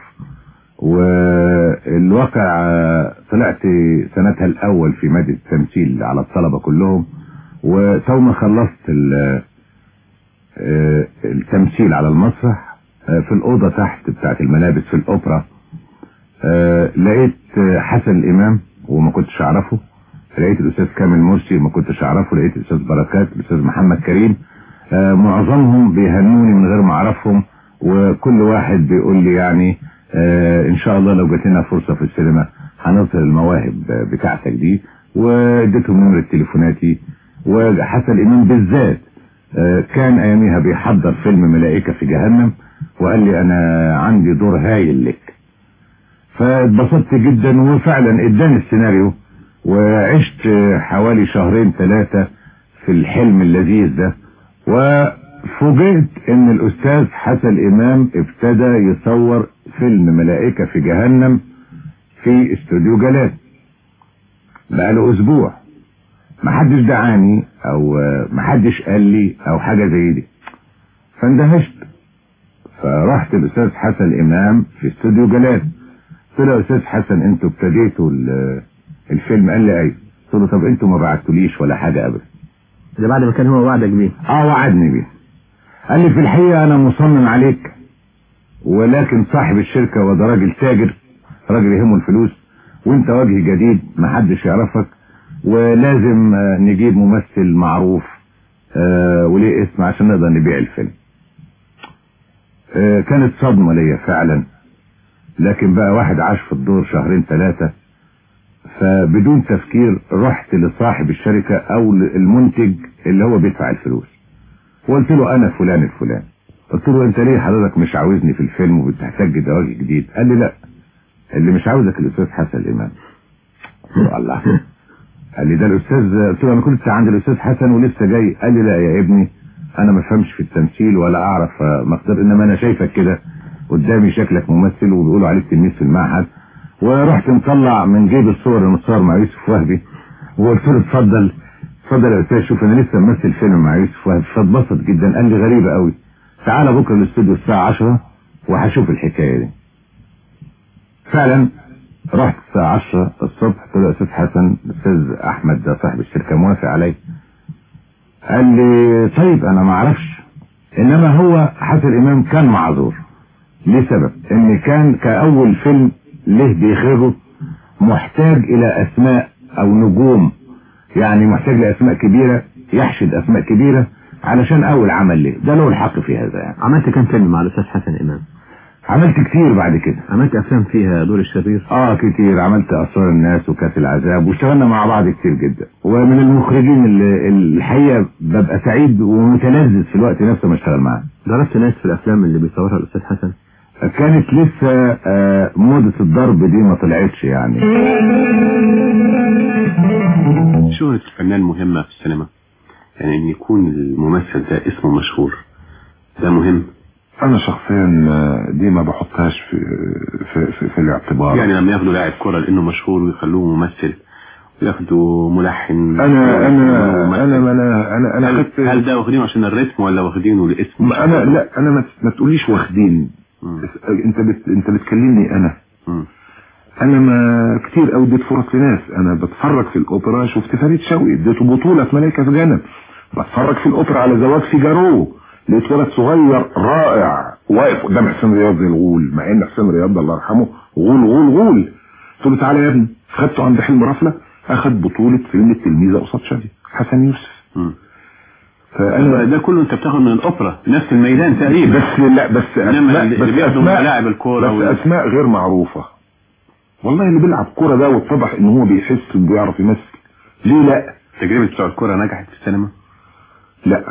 والواقع آه، طلعت سنتها الاول في مادة التمثيل على الطلبة كلهم وتو ما خلصت ال- آه، التمثيل على المسرح آه، في الأوضة تحت بتاعت الملابس في الأوبرا آه، لقيت آه، حسن الإمام وما كنتش أعرفه لقيت الأستاذ كامل مرسي ما كنتش أعرفه لقيت الأستاذ بركات الأستاذ محمد كريم آه، معظمهم بيهنوني من غير ما أعرفهم وكل واحد بيقول لي يعني آه، إن شاء الله لو جات لنا فرصة في السينما هنظهر المواهب آه، بتاعتك دي واديتهم نمرة تليفوناتي وحسن الإمام بالذات آه، كان أياميها بيحضر فيلم ملائكة في جهنم وقال لي أنا عندي دور هايل لك فاتبسطت جدا وفعلا اداني السيناريو وعشت حوالي شهرين ثلاثة في الحلم اللذيذ ده وفوجئت ان الاستاذ حسن امام ابتدى يصور فيلم ملائكة في جهنم في استوديو جلال بقاله اسبوع محدش دعاني او محدش قال لي او حاجة زي دي فاندهشت فرحت الاستاذ حسن امام في استوديو جلال قلت له يا استاذ حسن انتوا ابتديتوا ال- الفيلم قال لي ايوه قلت له طب انتوا ما بعتوليش ولا حاجه ابدا ده بعد ما كان هو وعدك بيه اه وعدني بيه قال لي في الحقيقه انا مصمم عليك ولكن صاحب الشركه وده راجل تاجر راجل يهمه الفلوس وانت وجه جديد محدش يعرفك ولازم آه، نجيب ممثل معروف آه وليه اسم عشان نقدر نبيع الفيلم آه، كانت صدمة ليا فعلا لكن بقى واحد عاش في الدور شهرين ثلاثة فبدون تفكير رحت لصاحب الشركة او المنتج اللي هو بيدفع الفلوس وقلت له انا فلان الفلان قلت له انت ليه حضرتك مش عاوزني في الفيلم وبتحتاج ده وجه جديد قال لي لا اللي مش عاوزك الاستاذ حسن الامام قلت له الله قال لي ده الاستاذ قلت له انا كنت عند الاستاذ حسن ولسه جاي قال لي لا يا ابني انا ما فهمش في التمثيل ولا اعرف مقدار انما انا شايفك كده قدامي شكلك ممثل وبيقولوا عليك تلميذ في المعهد ورحت مطلع من جيب الصور اللي متصور مع يوسف وهبي وقلت له اتفضل اتفضل يا استاذ شوف انا لسه ممثل فيلم مع يوسف وهبي فاتبسط جدا قال لي غريبه قوي تعالى بكره الاستوديو الساعه 10 وهشوف الحكايه دي فعلا رحت الساعه 10 الصبح قلت له يا استاذ حسن الاستاذ احمد ده صاحب الشركه موافق علي قال لي طيب انا ما اعرفش انما هو حسن امام كان معذور لسبب ان كان كاول فيلم له بيخرجه محتاج الى اسماء او نجوم يعني محتاج لاسماء كبيرة يحشد اسماء كبيرة علشان اول عمل ليه ده له الحق في هذا يعني عملت كام فيلم مع الاستاذ حسن امام عملت كتير بعد كده عملت افلام فيها دور الشرير اه كتير عملت اسرار الناس وكاس العذاب واشتغلنا مع بعض كتير جدا ومن المخرجين اللي الحقيقه ببقى سعيد ومتلذذ في الوقت نفسه ما اشتغل معاه درست ناس في الافلام اللي بيصورها الاستاذ حسن كانت لسه آه، موضة الضرب دي ما طلعتش يعني شهرة الفنان مهمة في السينما يعني ان يكون الممثل ده اسمه مشهور ده مهم انا شخصيا آه، دي ما بحطهاش في في في, في الاعتبار يعني لما ياخدوا لاعب كرة لانه مشهور ويخلوه ممثل وياخدوا ملحن انا انا انا ما انا انا انا هل, خدت هل ده واخدينه عشان الريتم ولا واخدينه لاسم ما انا لا انا ما, ما تقوليش واخدين مم. انت بت انت بتكلمني انا مم. انا ما كتير قوي اديت فرص لناس انا بتفرج في الاوبرا شفت فريد شوقي اديته بطولة في ملايكة في جنب بتفرج في الاوبرا على زواج فيجارو لقيت ولد صغير رائع واقف قدام حسين رياض زي الغول مع ان حسين رياض الله يرحمه غول غول غول قلت له تعالى يا ابني خدته عند حلم رفله اخد بطولة فيلم التلميذة قصاد شادي حسن يوسف مم. فانا ده كله انت بتاخد من الاوبرا نفس الميدان تقريبا بس لا بس انما اسماء اللي بس بياخدوا اسماء ملاعب الكوره بس وال- اسماء غير معروفة والله اللي بيلعب كورة ده واتضح ان هو بيحس وبيعرف يمثل ليه لا تجربة بتوع الكوره نجحت في السينما لا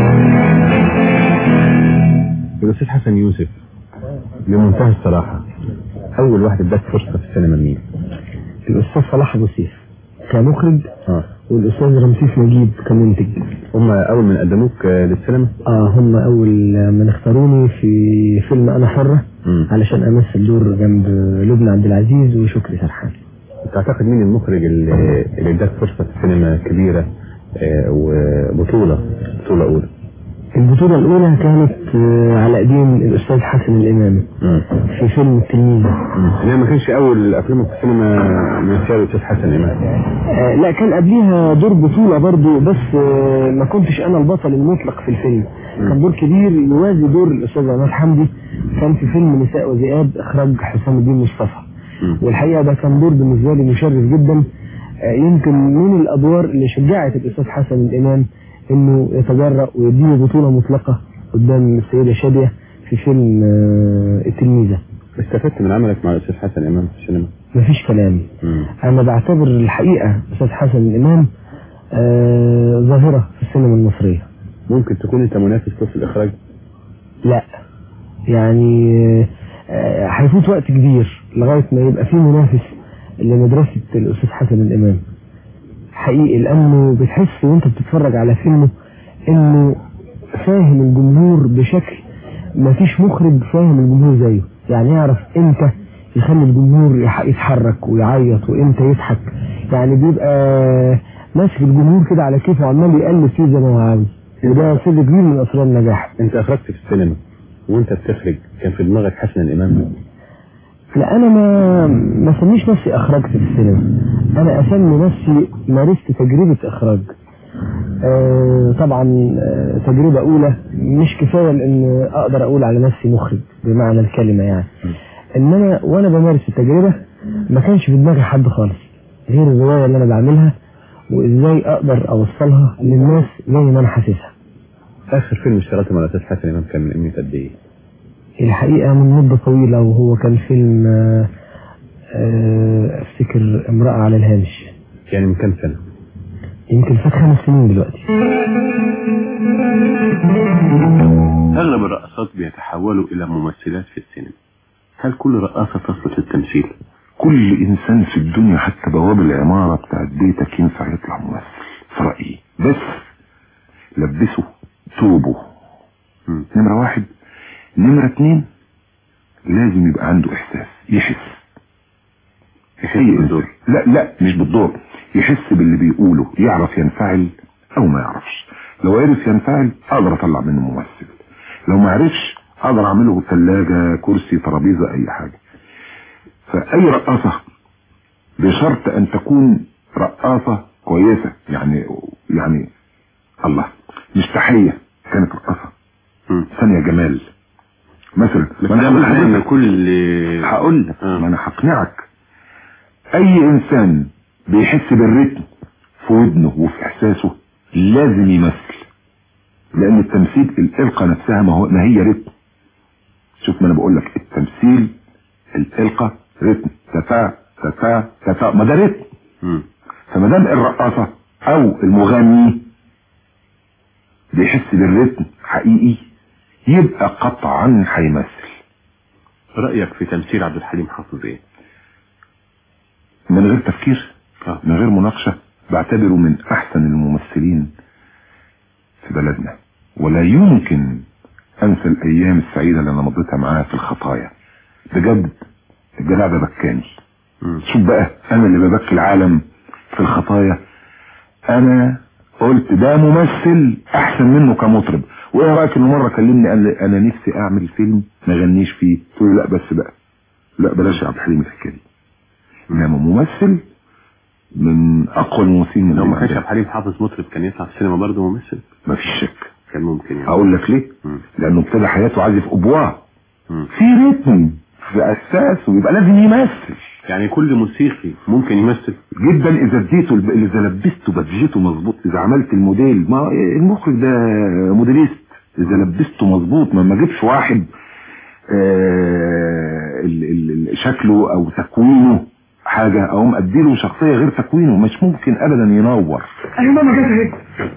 الاستاذ حسن يوسف بمنتهى الصراحة اول واحد اداك فرصة في السينما مين الأستاذ صلاح أبو سيف كمخرج اه والأستاذ رمسيس نجيب كمنتج هم اول من قدموك آه، للسينما آه هم أول من اختاروني في فيلم أنا حرة مم. علشان أمثل دور جنب لبنى عبد العزيز وشكري سرحان تعتقد مين المخرج اللي اللي اداك فرصة في السينما كبيرة آه، وبطولة بطولة اولى البطولة الأولى كانت آه، على أيدين الأستاذ حسن الإمام مم. في فيلم التلميذة مم. هي ما كانش اول افلامك في السينما من سيارة الاستاذ حسن امام آه، لا كان قبليها دور بطولة برضو بس آه، ما كنتش أنا البطل المطلق في الفيلم كان دور كبير يوازي دور الأستاذ عماد حمدي كان في فيلم نساء وذئاب إخراج حسام الدين مصطفى مم. والحقيقة ده كان دور بالنسبة لي مشرف جدا آه، يمكن من الأدوار اللي شجعت الأستاذ حسن الإمام إنه يتجرأ ويديني بطولة مطلقة قدام السيدة شادية في فيلم آه، التلميذة استفدت من عملك مع الاستاذ حسن امام في السينما مفيش كلام مم. أنا بعتبر الحقيقة أستاذ حسن الإمام آه، ظاهرة في السينما المصرية ممكن تكون انت منافس له في الاخراج لا يعني آه، هيفوت وقت كبير لغاية ما يبقى في منافس لمدرسة الأستاذ حسن الإمام حقيقي لأنه بتحس وأنت بتتفرج على فيلمه إنه فاهم الجمهور بشكل ما فيش مخرج فاهم الجمهور زيه يعني يعرف إمتى يخلي الجمهور يح- يتحرك ويعيط وإمتى يضحك يعني بيبقى ماسك الجمهور كده على كيفه وعمال يقلب فيه زي ما هو عاوز وده سر كبير من أسرار النجاح انت اخرجت في السينما وانت بتخرج كان في دماغك حسن الامام لا انا ما ما اسميش نفسي اخرجت في السينما انا اسمي نفسي مارست تجربة اخراج آه طبعا آه تجربة اولى مش كفاية لان اقدر اقول على نفسي مخرج بمعنى الكلمة يعني انما وانا بمارس التجربة ما كانش في دماغي حد خالص غير الرواية اللي انا بعملها وازاي اقدر اوصلها للناس زي ما انا حاسسها اخر فيلم اشتغلت مع الاستاذ حسن امام كان من امتى قد ايه الحقيقة من مدة طويلة وهو كان فيلم آه، آه، افتكر امرأة على الهامش يعني من كام سنة يمكن فات خمس سنين دلوقتي أغلب الرقصات بيتحولوا إلى ممثلات في السينما هل كل رقاصة تصلح للتمثيل؟ كل انسان في الدنيا حتى بواب العمارة بتاعت بيتك ينفع يطلع ممثل في رأيي بس لبسه توبه مم. نمرة واحد نمرة اتنين لازم يبقى عنده احساس يحس يحس أي بالدور. إنسان. لا لا مش بالدور يحس باللي بيقوله يعرف ينفعل او ما يعرفش لو عرف ينفعل اقدر اطلع منه ممثل لو ما عرفش اقدر اعمله ثلاجة كرسي ترابيزة اي حاجة فاي رقاصة بشرط ان تكون رقاصة كويسة يعني يعني الله مش تحية كانت رقاصة مم. ثانية جمال مثلا بس ما أنا ده هقول معناه إن لحضرتك- كل هقول لك آه. ما انا هقنعك اي انسان بيحس بالريتم في ودنه وفي احساسه لازم يمثل لان التمثيل الالقى نفسها ما, هو ما هي ريتم شوف ما انا بقول لك التمثيل الالقى ريتم تفا تفا تفا ما ده ريتم مم. فما دام الرقاصه او المغني بيحس بالريتم حقيقي يبقى قطعا هيمثل رأيك في تمثيل عبد الحليم حافظ إيه؟ من غير تفكير آه. من غير مناقشة بعتبره من أحسن الممثلين في بلدنا ولا يمكن أنسى الأيام السعيدة اللي أنا مضيتها معاه في الخطايا بجد الجدع ده بكاني مم. شوف بقى أنا اللي ببكي العالم في الخطايا أنا قلت ده ممثل أحسن منه كمطرب وإيه رأيك إنه مرة كلمني قال لي أنا نفسي أعمل فيلم ما غنيش فيه قلت له لا بس بقى لا بلاش يا عبد الحليم الحكاية دي انما ممثل من اقوى الممثلين لو اللي ما كانش عندنا. عبد الحليم حافظ مطرب كان يطلع في السينما برضه ممثل ما فيش شك كان ممكن يعني اقول لك ليه مم. لانه ابتدى حياته عازف ابواه مم. في ريتم في اساسه يبقى لازم يمثل يعني كل موسيقي ممكن يمثل جدا اذا اديته الب- اذا لبسته بادجته مظبوط اذا عملت الموديل ما المخرج ده موديليست اذا لبسته مظبوط ما ما اجيبش واحد آه ال- ال- ال- شكله او تكوينه حاجة او اديله شخصية غير تكوينه مش ممكن ابدا ينور ايوه ماما جت اهي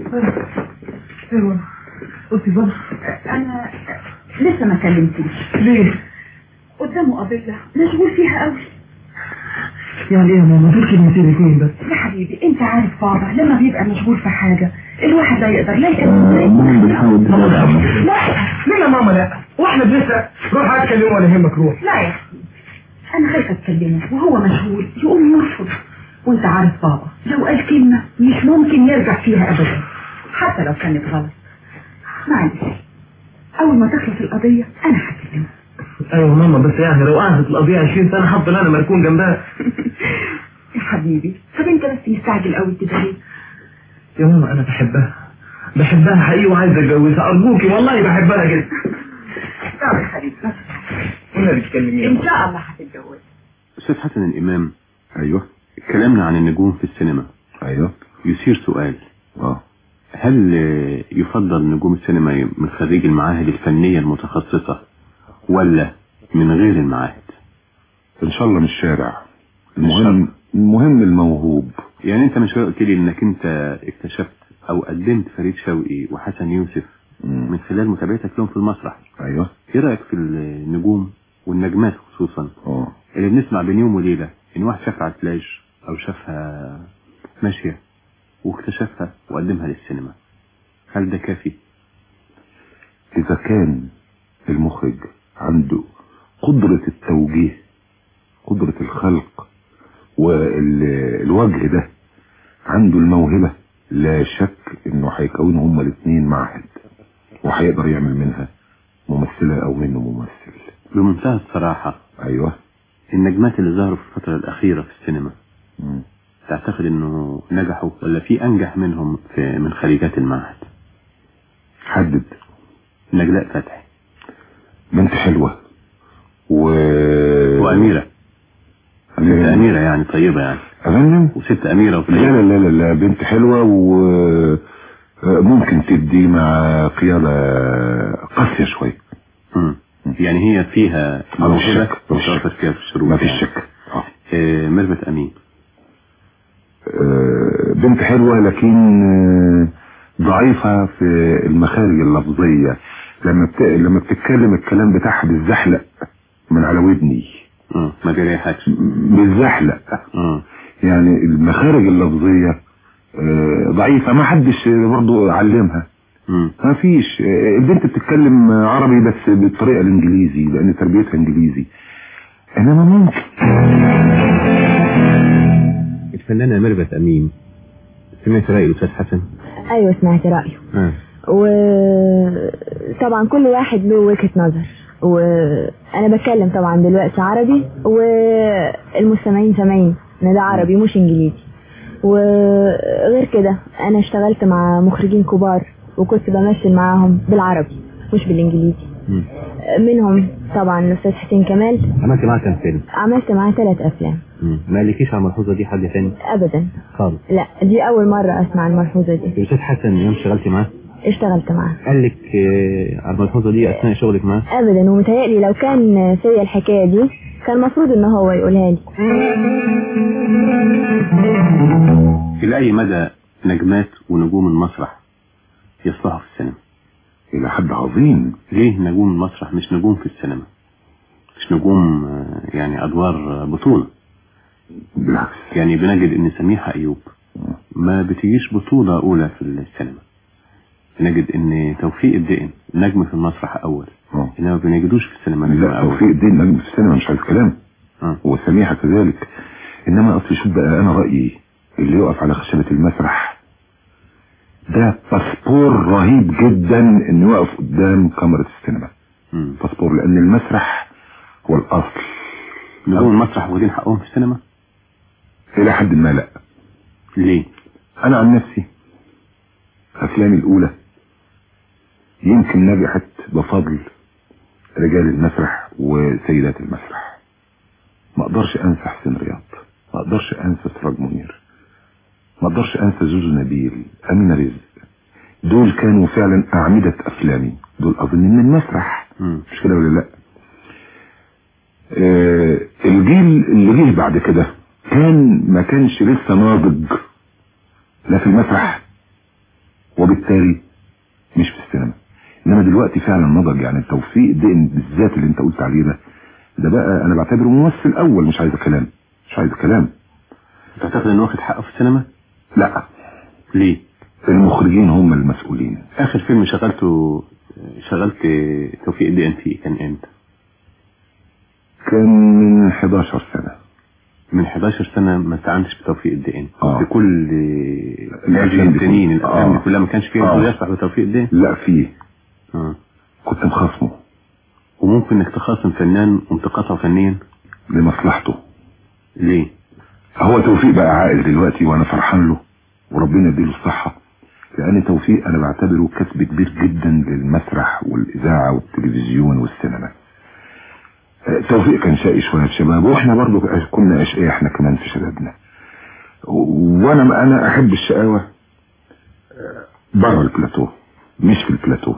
ايوه قلت بابا انا لسه ما كلمتنيش ليه؟ قدامه قضية مشغول فيها قوي يعني ايه يا ماما دول كلمتين اتنين بس يا حبيبي انت عارف بابا لما بيبقى مشغول في حاجة الواحد لا يقدر لا يقدر المهم بنحاول لا ليه يا ماما لا واحنا بنسرق روح اتكلم ولا يهمك روح لا يا أخي. انا خايفة اتكلمه وهو مشغول يقوم يرفض وانت عارف بابا لو قال كلمة مش ممكن يرجع فيها ابدا حتى لو كانت غلط معلش اول ما تخلص القضية انا هكلمه ايوه ماما بس يعني لو قعدت القضيه 20 سنه هفضل انا مركون جنبها يا حبيبي طب انت بس مستعجل قوي كده ليه يا ماما انا بحبها بحبها حقيقي وعايز اتجوزها ارجوكي والله بحبها جدا طب يا حبيبي ما تزعلش. قلنا بتكلميني ان شاء الله هتتجوز أستاذ حسن الإمام ايوه كلامنا عن النجوم في السينما ايوه يثير سؤال اه هل آه، يفضل نجوم السينما من خريج المعاهد الفنية المتخصصة ولا من غير المعاهد ان شاء الله من الشارع المهم المهم الموهوب يعني انت من شوية قلت لي انك انت اكتشفت او قدمت فريد شوقي وحسن يوسف مم. من خلال متابعتك لهم في المسرح ايوه ايه رأيك في النجوم والنجمات خصوصا اه اللي بنسمع بين يوم وليلة ان واحد شافها على الفلاش او شافها ماشية واكتشفها وقدمها للسينما هل ده كافي؟ اذا كان المخرج عنده قدرة التوجيه قدرة الخلق والوجه ده عنده الموهبة لا شك انه هيكونوا هما الاثنين معهد وهيقدر يعمل منها ممثلة او منه ممثل بمنتهى الصراحة ايوه النجمات اللي ظهروا في الفترة الأخيرة في السينما مم. تعتقد انه نجحوا ولا في انجح منهم في من خريجات المعهد حدد نجلاء فتحي بنت حلوة و... واميرة ست اميرة يعني طيبة يعني أغنم وست اميرة وفي لا الآخر لا لا لا لا بنت حلوة وممكن تدي مع قيادة قاسية شوية مم. يعني هي فيها ما فيش موهبة شك، ما فيش وتوفر فيها في الشروط ما فيش يعني. شك آه. آه، ميرفت أمين آه، بنت حلوة لكن آه، ضعيفة في المخارج اللفظية لما بت... لما بتتكلم الكلام بتاعها بيتزحلق من على ودني مم، ما بيريحكش بيتزحلق مم. يعني المخارج اللفظية آه، ضعيفة ما حدش برضو علمها مم. ما فيش آه، البنت بتتكلم عربي بس بالطريقة الانجليزي لان تربيتها انجليزي انما ممكن الفنانة ميرفت أمين سمعت رأي الأستاذ حسن؟ ايوه سمعت رايه آه. وطبعا كل واحد له وجهة نظر وانا بتكلم طبعا دلوقتي عربي والمستمعين سامعين ان ده عربي مش انجليزي وغير كده انا اشتغلت مع مخرجين كبار وكنت بمثل معاهم بالعربي مش بالانجليزي مم. منهم طبعا الاستاذ حسين كمال عملت معاه كام فيلم؟ عملت معاه ثلاث افلام مم. ما قالكيش على الملحوظة دي حد تاني ابدا خالص لا دي اول مرة اسمع الملحوظة دي الأستاذ حسن يوم اشتغلتي معاه اشتغلت معاه قال لك آه، على الملحوظة دي أثناء شغلك معاه؟ ابدا ومتهيألي لو كان فيا الحكاية دي كان المفروض ان هو يقولها لي إلى أي مدى نجمات ونجوم المسرح يصلحوا في السينما؟ الى حد عظيم ليه نجوم المسرح مش نجوم في السينما؟ مش نجوم آه، يعني أدوار آه، بطولة بالعكس يعني بنجد إن سميحة أيوب ما بتجيش بطولة أولى في السينما بنجد إن توفيق الدقن نجم في المسرح أول آه. إنما ما بنجدوش في السينما نجم لا أول توفيق الدين نجم في السينما مش عايز كلام آه. وسميحة كذلك انما اصل شوف بقى انا رأيي اللي يقف على خشبة المسرح ده باسبور رهيب جدا انه يقف قدام كاميرا السينما مم. باسبور لان المسرح هو الاصل نجوم المسرح واخدين حقهم في السينما الى حد ما لا ليه؟ انا عن نفسي افلامي الاولى يمكن نجحت بفضل رجال المسرح وسيدات المسرح ما اقدرش انسى حسين رياض ما اقدرش انسى سراج منير ما اقدرش انسى زوزو نبيل امينه رزق دول كانوا فعلا اعمده افلامي دول اظن من المسرح مم. مش كده ولا لا آه الجيل اللي جه بعد كده كان ما كانش لسه ناضج لا في المسرح وبالتالي مش في السينما انما دلوقتي فعلا نضج يعني التوفيق ده بالذات اللي انت قلت عليه ده ده بقى انا بعتبره ممثل اول مش عايز كلام مش عايز كلام تعتقد إنه واخد حقه في السينما؟ لا ليه؟ المخرجين هم المسؤولين آخر فيلم شغلته شغلت توفيق الدقن فيه كان إمتى؟ كان من 11 سنة من 11 سنة ما استعنتش بتوفيق الدقن آه. في كل الأفلام دي السنين كلها. الأفلام دي آه. كلها ما كانش فيها آه. دور يصلح بتوفيق الدقن لا فيه آه. كنت مخاصمه وممكن انك تخاصم فنان وتقاطعه فنيا لمصلحته ليه؟ هو توفيق بقى عاقل دلوقتي وانا فرحان له وربنا يديله الصحة لان توفيق انا بعتبره كسب كبير جدا للمسرح والاذاعة والتلفزيون والسينما آه، توفيق كان شقي شوية في شبابه واحنا برضو كنا اشقياء احنا كمان في شبابنا و- وانا انا احب الشقاوة آه، بره البلاتو مش في البلاتو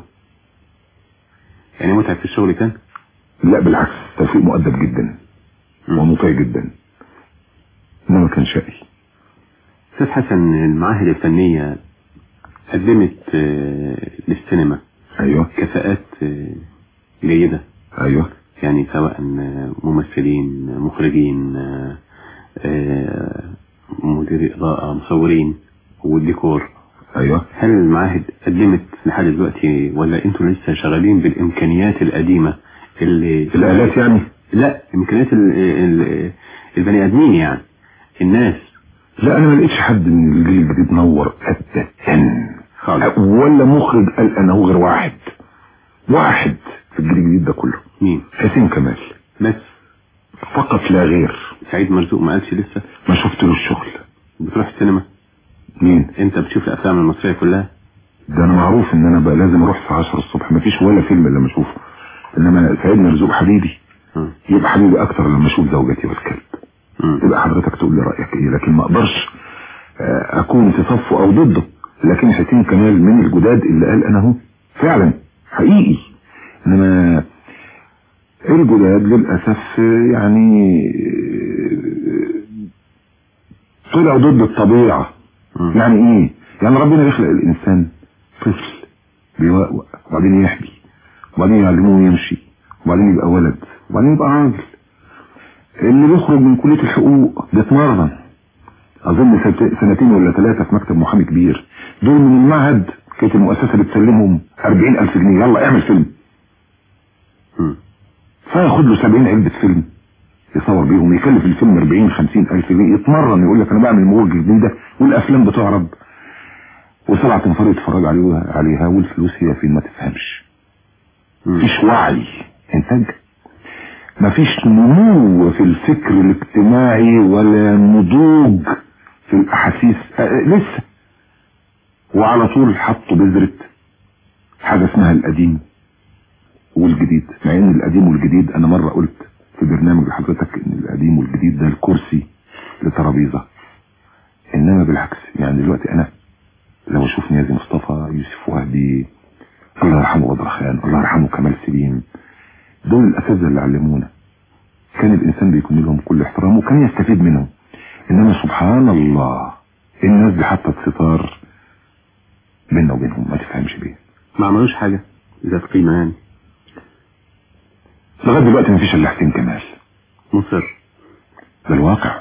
يعني متعب في الشغل كان؟ لا بالعكس توفيق مؤدب جدا ومطيع جدا انما كان شقي أستاذ حسن المعاهد الفنية قدمت آه، للسينما ايوه كفاءات آه، جيدة ايوه يعني سواء آه، ممثلين آه، مخرجين آه، آه، مدير إضاءة مصورين والديكور ايوه هل المعاهد قدمت لحد دلوقتي ولا انتوا لسه شغالين بالامكانيات القديمة اللي الالات يعني لا امكانيات ال... ال... البني ادمين يعني الناس لا انا ما لقيتش حد من الجيل الجديد نور ابدا خالص ولا مخرج قال انا هو غير واحد واحد في الجيل الجديد ده كله مين حسين كمال بس فقط لا غير سعيد مرزوق ما قالش لسه ما شفت له الشغل بتروح السينما مين انت بتشوف الافلام المصرية كلها ده انا معروف ان انا بقى لازم اروح الساعه 10 الصبح ما فيش ولا فيلم الا لما اشوفه انما سعيد مرزوق حبيبي مم. يبقى حبيبي اكتر لما اشوف زوجتي والكلب مم. تبقى حضرتك تقول لي رايك ايه لكن ما اقدرش آه، اكون في صفه او ضده لكن حسين كمال من الجداد اللي قال انا هو فعلا حقيقي انما الجداد للأسف يعني طلعوا ضد الطبيعة يعني ايه يعني ربنا يخلق الانسان طفل بيوقوق وبعدين يحبي وبعدين يعلموه يمشي وبعدين يبقى ولد وبعدين يبقى راجل اللي بيخرج من كلية الحقوق بيتمرن اظن سنت- سنتين ولا ثلاثة في مكتب محامي كبير دول من المعهد كانت المؤسسة بتسلمهم 40 ألف جنيه يلا اعمل فيلم فياخد له 70 علبة فيلم يصور بيهم يكلف الفيلم 40 50 ألف جنيه يتمرن يقول لك أنا بعمل موجة جديدة والأفلام بتعرض وسبعة تنفر يتفرج عليه عليها والفلوس هي فين ما تفهمش مفيش وعي انتاج مفيش نمو في الفكر الاجتماعي ولا نضوج في الأحاسيس أه لسه وعلى طول حطوا بذرة حاجة اسمها القديم والجديد مع ان القديم والجديد انا مرة قلت في برنامج لحضرتك ان القديم والجديد ده الكرسي لترابيزة انما بالعكس يعني دلوقتي انا لو اشوف نيازي مصطفى يوسف وهبي الله يرحمه بدر خان الله يرحمه كمال سليم دول الاساتذه اللي علمونا كان الانسان بيكون لهم كل احترام وكان يستفيد منهم انما سبحان الله الناس دي حطت ستار بيننا وبينهم ما تفهمش بيه ما عملوش حاجة ذات قيمة يعني لغايه دلوقتي ما فيش الا حسين كمال مصر ده الواقع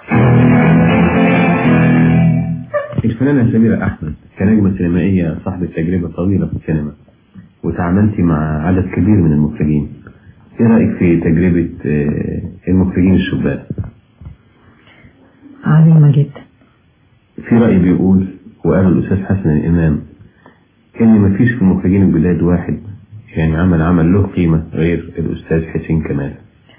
الفنانة سميرة أحمد كنجمة سينمائية صاحبة تجربة طويلة في السينما وتعاملتي مع عدد كبير من المخرجين ايه رأيك في تجربة آه، المخرجين الشبان عظيمة جدا في رأي بيقول وقال الأستاذ حسن الإمام إن مفيش في المخرجين الجداد واحد يعني عمل عمل له قيمة غير الأستاذ حسين كمال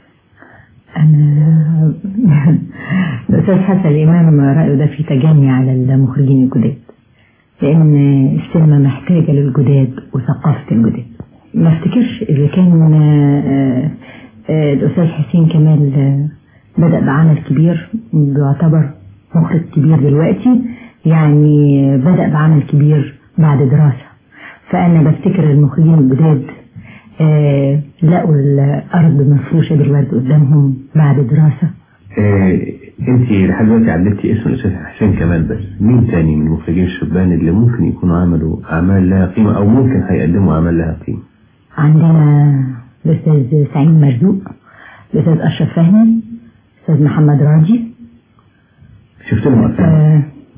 أنا الأستاذ حسن الإمام رأيه ده في تجني على المخرجين الجداد لأن السينما محتاجة للجداد وثقافة الجداد ما افتكرش إذا كان آه، آه، الأستاذ حسين كمال آه، بدأ بعمل كبير بيعتبر مخرج كبير دلوقتي يعني بدأ بعمل كبير بعد دراسة فأنا بفتكر المخرجين الجداد آه، لقوا الأرض مفروشة بالورد قدامهم بعد دراسة آه، انت لحد دلوقتي عدتي اسم الأستاذ حسين كمال بس مين تاني من المخرجين الشبان اللي ممكن يكونوا عملوا أعمال لها قيمة أو ممكن هيقدموا أعمال لها قيمة عندنا الأستاذ سعيد مرزوق الأستاذ أشرف فهمي الأستاذ محمد راجي شفت لهم أفلام آه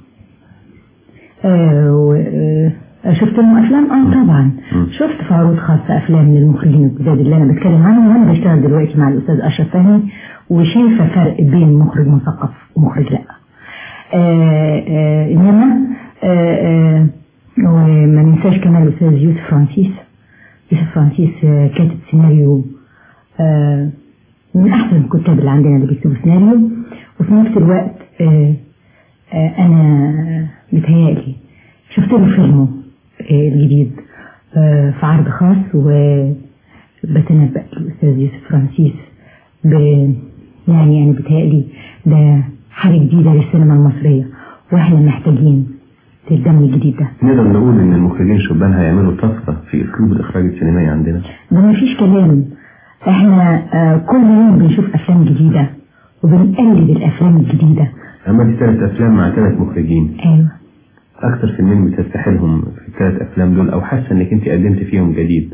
آه و- آه شفت لهم أفلام؟ آه طبعا شفت في عروض خاصة أفلام للمخرجين الجداد اللي أنا بتكلم عنهم وأنا بشتغل دلوقتي مع الأستاذ أشرف فهمي وشايفة فرق بين مخرج مثقف ومخرج لأ آه آه إنما آه آه وما ننساش كمان الأستاذ يوسف فرانسيس يوسف فرانسيس آه كاتب سيناريو آه من أحسن الكتاب اللي عندنا اللي بيكتبوا سيناريو وفي نفس الوقت آه آه أنا بتهيألي شفت له فيلمه آه الجديد آه في عرض خاص وبتنبأ الأستاذ يوسف فرانسيس ب يعني أنا بتهيألي ده حاجة جديدة للسينما المصرية وإحنا محتاجين للدم الجديد ده نقدر نقول إن المخرجين الشبان هيعملوا طفرة في أسلوب الإخراج السينمائي عندنا ده مفيش كلام احنا آه كل يوم بنشوف افلام جديدة وبنقلد الافلام الجديدة عملت ثلاث أفلام مع ثلاث مخرجين ايوه أكثر فيلمين بتستحلهم في الثلاث أفلام دول أو حاسة إنك أنت قدمت فيهم جديد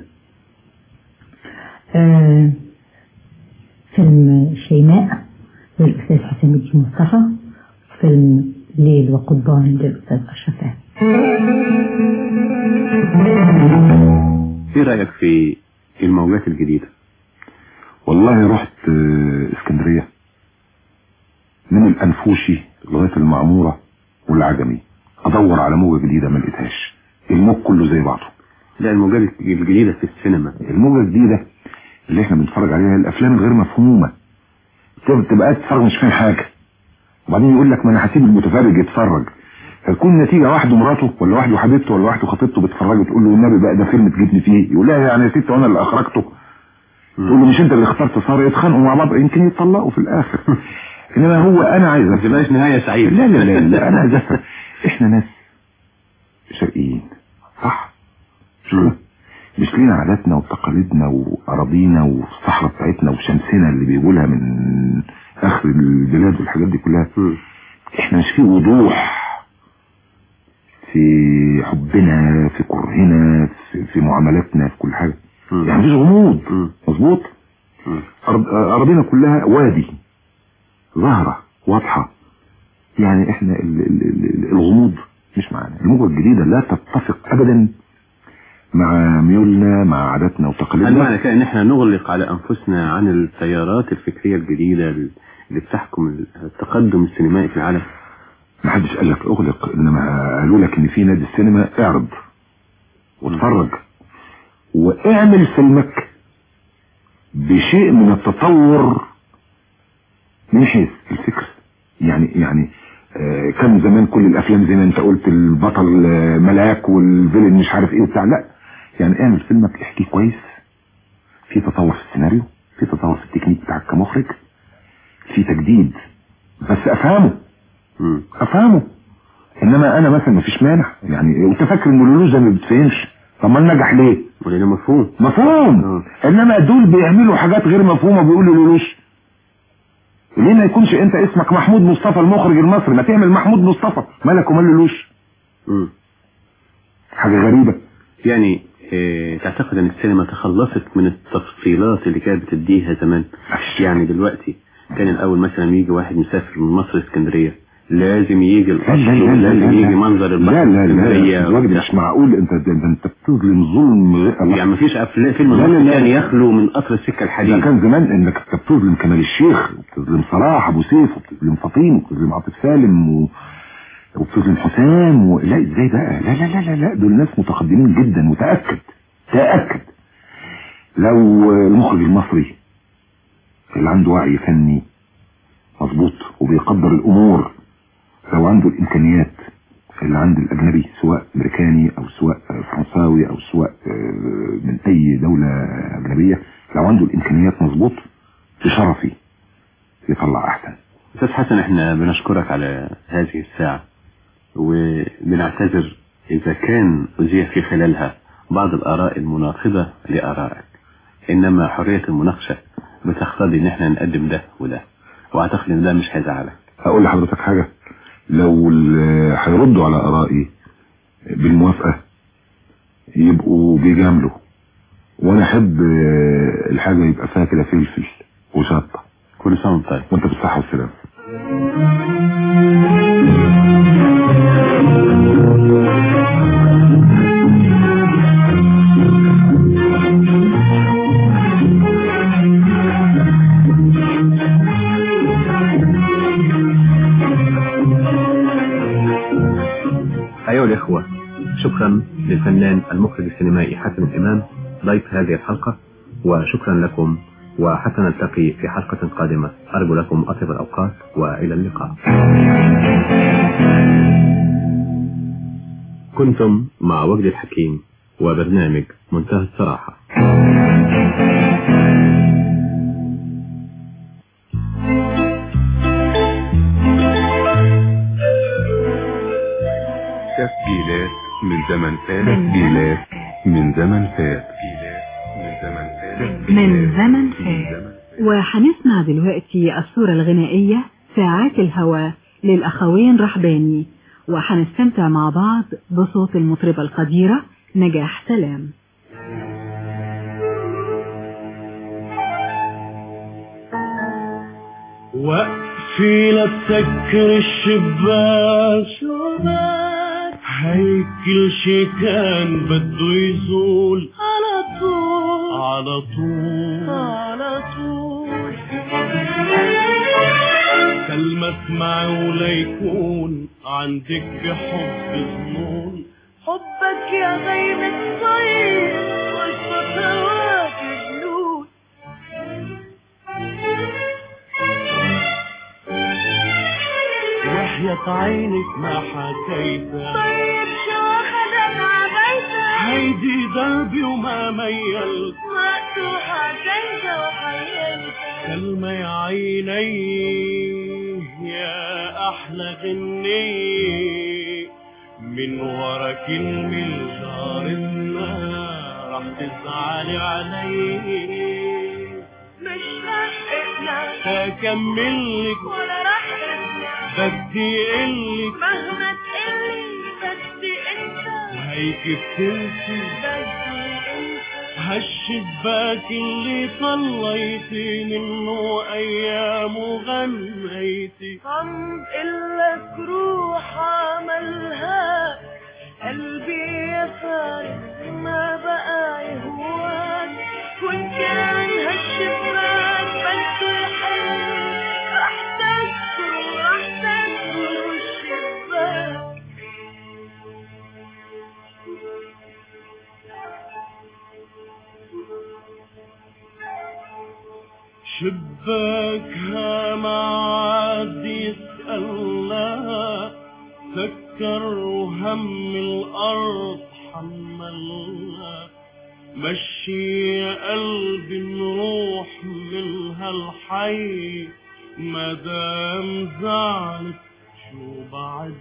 آه فيلم شيماء للأستاذ حسين الدين مصطفى فيلم ليل وقضبان للأستاذ أشرف فهمي. ايه رأيك في الموجات الجديدة والله رحت آه، اسكندرية من الأنفوشي لغاية المعمورة والعجمي أدور على موجة جديدة ما لقيتهاش الموج كله زي بعضه لا الموجات الجديدة في السينما الموجة الجديدة اللي احنا بنتفرج عليها الأفلام الغير مفهومة تب- تبقى قاعد تتفرج مش فاهم حاجة وبعدين يقول لك ما أنا هسيب المتفرج يتفرج فتكون نتيجة واحد ومراته ولا واحد وحبيبته ولا واحد وخطيبته بيتفرجوا تقول له النبي بقى ده فيلم تجيبني فيه يقول لها يعني يا ست وانا اللي اخرجته تقول له مش انت اللي اخترت ساره يتخانقوا مع بعض يمكن يتطلقوا في الاخر انما هو انا عايز ما تبقاش نهاية سعيدة لا لا لا, لا انا عايز افهم احنا ناس شرقيين صح شو مش لينا عاداتنا وتقاليدنا وأراضينا والصحراء بتاعتنا وشمسنا اللي بيقولها من آخر البلاد والحاجات دي كلها احنا مش في وضوح في حبنا في كرهنا في, في معاملاتنا في كل حاجة يعني مفيش غموض مظبوط أرض- أراضينا كلها وادي ظاهرة واضحة يعني احنا ال- ال- ال- الغموض مش معانا الموجة الجديدة لا تتفق أبدا مع ميولنا مع عاداتنا هل وتقاليدنا معنى كده ان احنا نغلق على انفسنا عن التيارات الفكرية الجديدة اللي بتحكم التقدم السينمائي في العالم ما حدش قال لك اغلق انما قالوا لك ان في نادي السينما اعرض واتفرج واعمل فيلمك بشيء من التطور من حيث الفكر يعني يعني آه كان زمان كل الافلام زي ما انت قلت البطل آه ملاك والفيلن مش عارف ايه وبتاع لا يعني اعمل فيلمك احكي كويس في تطور في السيناريو في تطور في التكنيك بتاعك كمخرج في تجديد بس افهمه افهمه انما انا مثلا مفيش مانع يعني انت فاكر ان اللولوز ده ما بتفهمش طب ما نجح ليه ولانه مفهوم مفهوم انما دول بيعملوا حاجات غير مفهومه بيقولوا لولوش ليه ما يكونش انت اسمك محمود مصطفى المخرج المصري ما تعمل محمود مصطفى مالك ومال لولوش حاجه غريبه يعني إيه تعتقد ان السينما تخلصت من التفصيلات اللي كانت بتديها زمان يعني دلوقتي كان الاول مثلا يجي واحد مسافر من مصر اسكندريه لازم يجي لا لا القصر لا لا ولازم لا يجي لا. منظر البحر لا لا لا اسكندريه الراجل مش معقول انت ده ده انت بتظلم ظلم الله يعني مفيش أفلام فيلم لا لا مصري لا. كان يخلو من قطر السكه الحديد ده كان زمان انك انت بتظلم كمال الشيخ وبتظلم صلاح ابو سيف وبتظلم فطين وبتظلم عاطف سالم و... وبتظلم حسام و... لا ازاي بقى لا لا لا لا لا دول ناس متقدمين جدا وتاكد تاكد لو المخرج المصري اللي عنده وعي فني مظبوط وبيقدر الامور لو عنده الامكانيات اللي عند الاجنبي سواء امريكاني او سواء فرنساوي او سواء آه، من اي دولة اجنبية لو عنده الامكانيات مظبوط بشرفي يطلع احسن استاذ حسن احنا بنشكرك على هذه الساعه وبنعتذر اذا كان اذيع في خلالها بعض الاراء المناقضه لارائك انما حريه المناقشه بتقتضي ان احنا نقدم ده وده واعتقد ان ده مش هيزعلك هقول لحضرتك حاجة لو ال- هيردوا على ارائي بالموافقة يبقوا بيجاملوا وانا احب آه، الحاجة يبقى فيها كده فلفل وشطة كل سنة وانت طيب وانت بالصحة والسلامة أيها الإخوة شكرا للفنان المخرج السينمائي حسن الإمام ضيف هذه الحلقة وشكرا لكم وحتى نلتقي في حلقة قادمة أرجو لكم أطيب الأوقات وإلى اللقاء كنتم مع وجد الحكيم وبرنامج منتهى الصراحة تسجيلات من زمن فات تسجيلات من زمن فات من زمن فات من زمن فات وهنسمع دلوقتي الصورة الغنائية ساعات الهوى للأخوين رحباني وهنستمتع مع بعض بصوت المطربة القديرة نجاح سلام وقفي لا تسكر الشباك شباك هيكل شي كان بده يزول على طول على طول على طول كلمة اسمعي وليكون عندك حب ظنون حبك يا غيم الصيف وسط هواك جنون وحياة عينك ما حكيتها طيب شو خدك عبيتك هيدي دربي وما ميلت ما حكيت وحيلت كلمة يا عيني يا أحلى غنية من ورا كلمة جارتنا راح تزعلي علي مش رحنا هكملك ولا رحنا بدي قلك مهما تقلي بدي انت هيك بتنسي بدي انت هالشباك اللي طليتي منه ايام وغنيتي عم قلك روح عملها قلبي يا فارس ما بقى يهواك وان كان هالشباك بده يحل رح تذكر رح تذكر الشباك شباكها ما عاد يسأل لها سكر وهم الأرض حملها مشي يا قلبي نروح من هالحي مدام زعلت شو بعد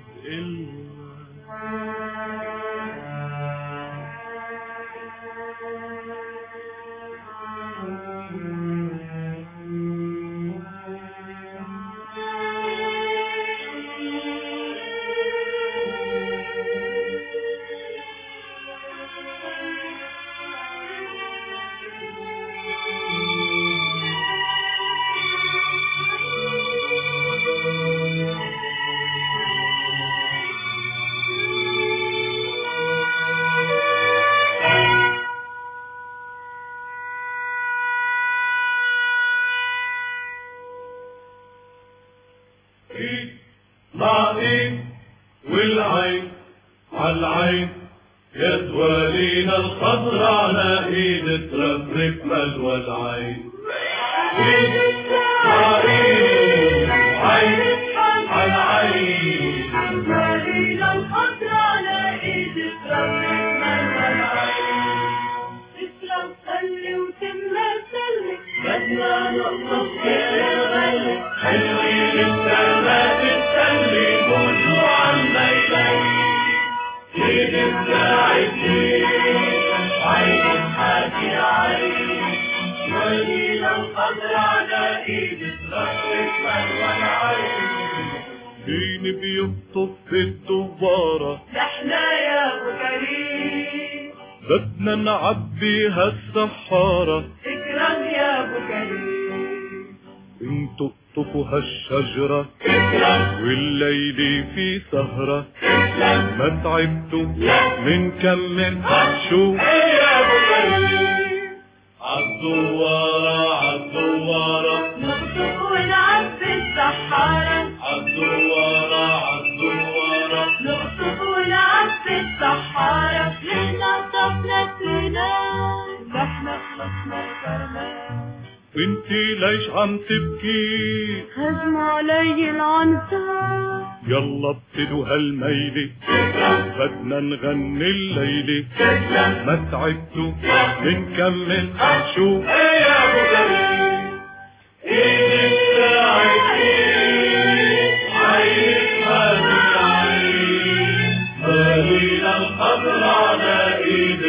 ايد مع ايد والعين عالعين يد ولينا الخضر على ايد ترفرف ملوى العين ايد مع ايد عين عالعين ولينا الخضر على ايد ترفرف ملوى العين تسلم صلي وتملى سلي بدنا نقصص كل الغلي حلوين السما تتسلي موجوع الليلين ايد الساعدين عين حاكي عين ولينا القدر على ايد ترفرف ملوى العين مين بيخطف في الدوارة نحنا يا ابو كريم بدنا نعبي هالسحارة اكرم يا ابو كريم انتوا اقطفوا هالشجرة والليل في سهرة ما تعبتوا منكمل شو يا ابو كريم عالدوارة عالدوارة نقطف ونعب في الصحارى عالدوارة عالدوارة نقطف ونعب في الصحارى لحنا طفنا سنان نحنا خلصنا كرمان انتي ليش عم تبكي هجم علي العنصر يلا ابتدوا هالميلة بدنا نغني الليلة ما تعبتوا منكمل شو يا ابو كريم ايد الساعدين عين هذه عين ولينا القدر على ايد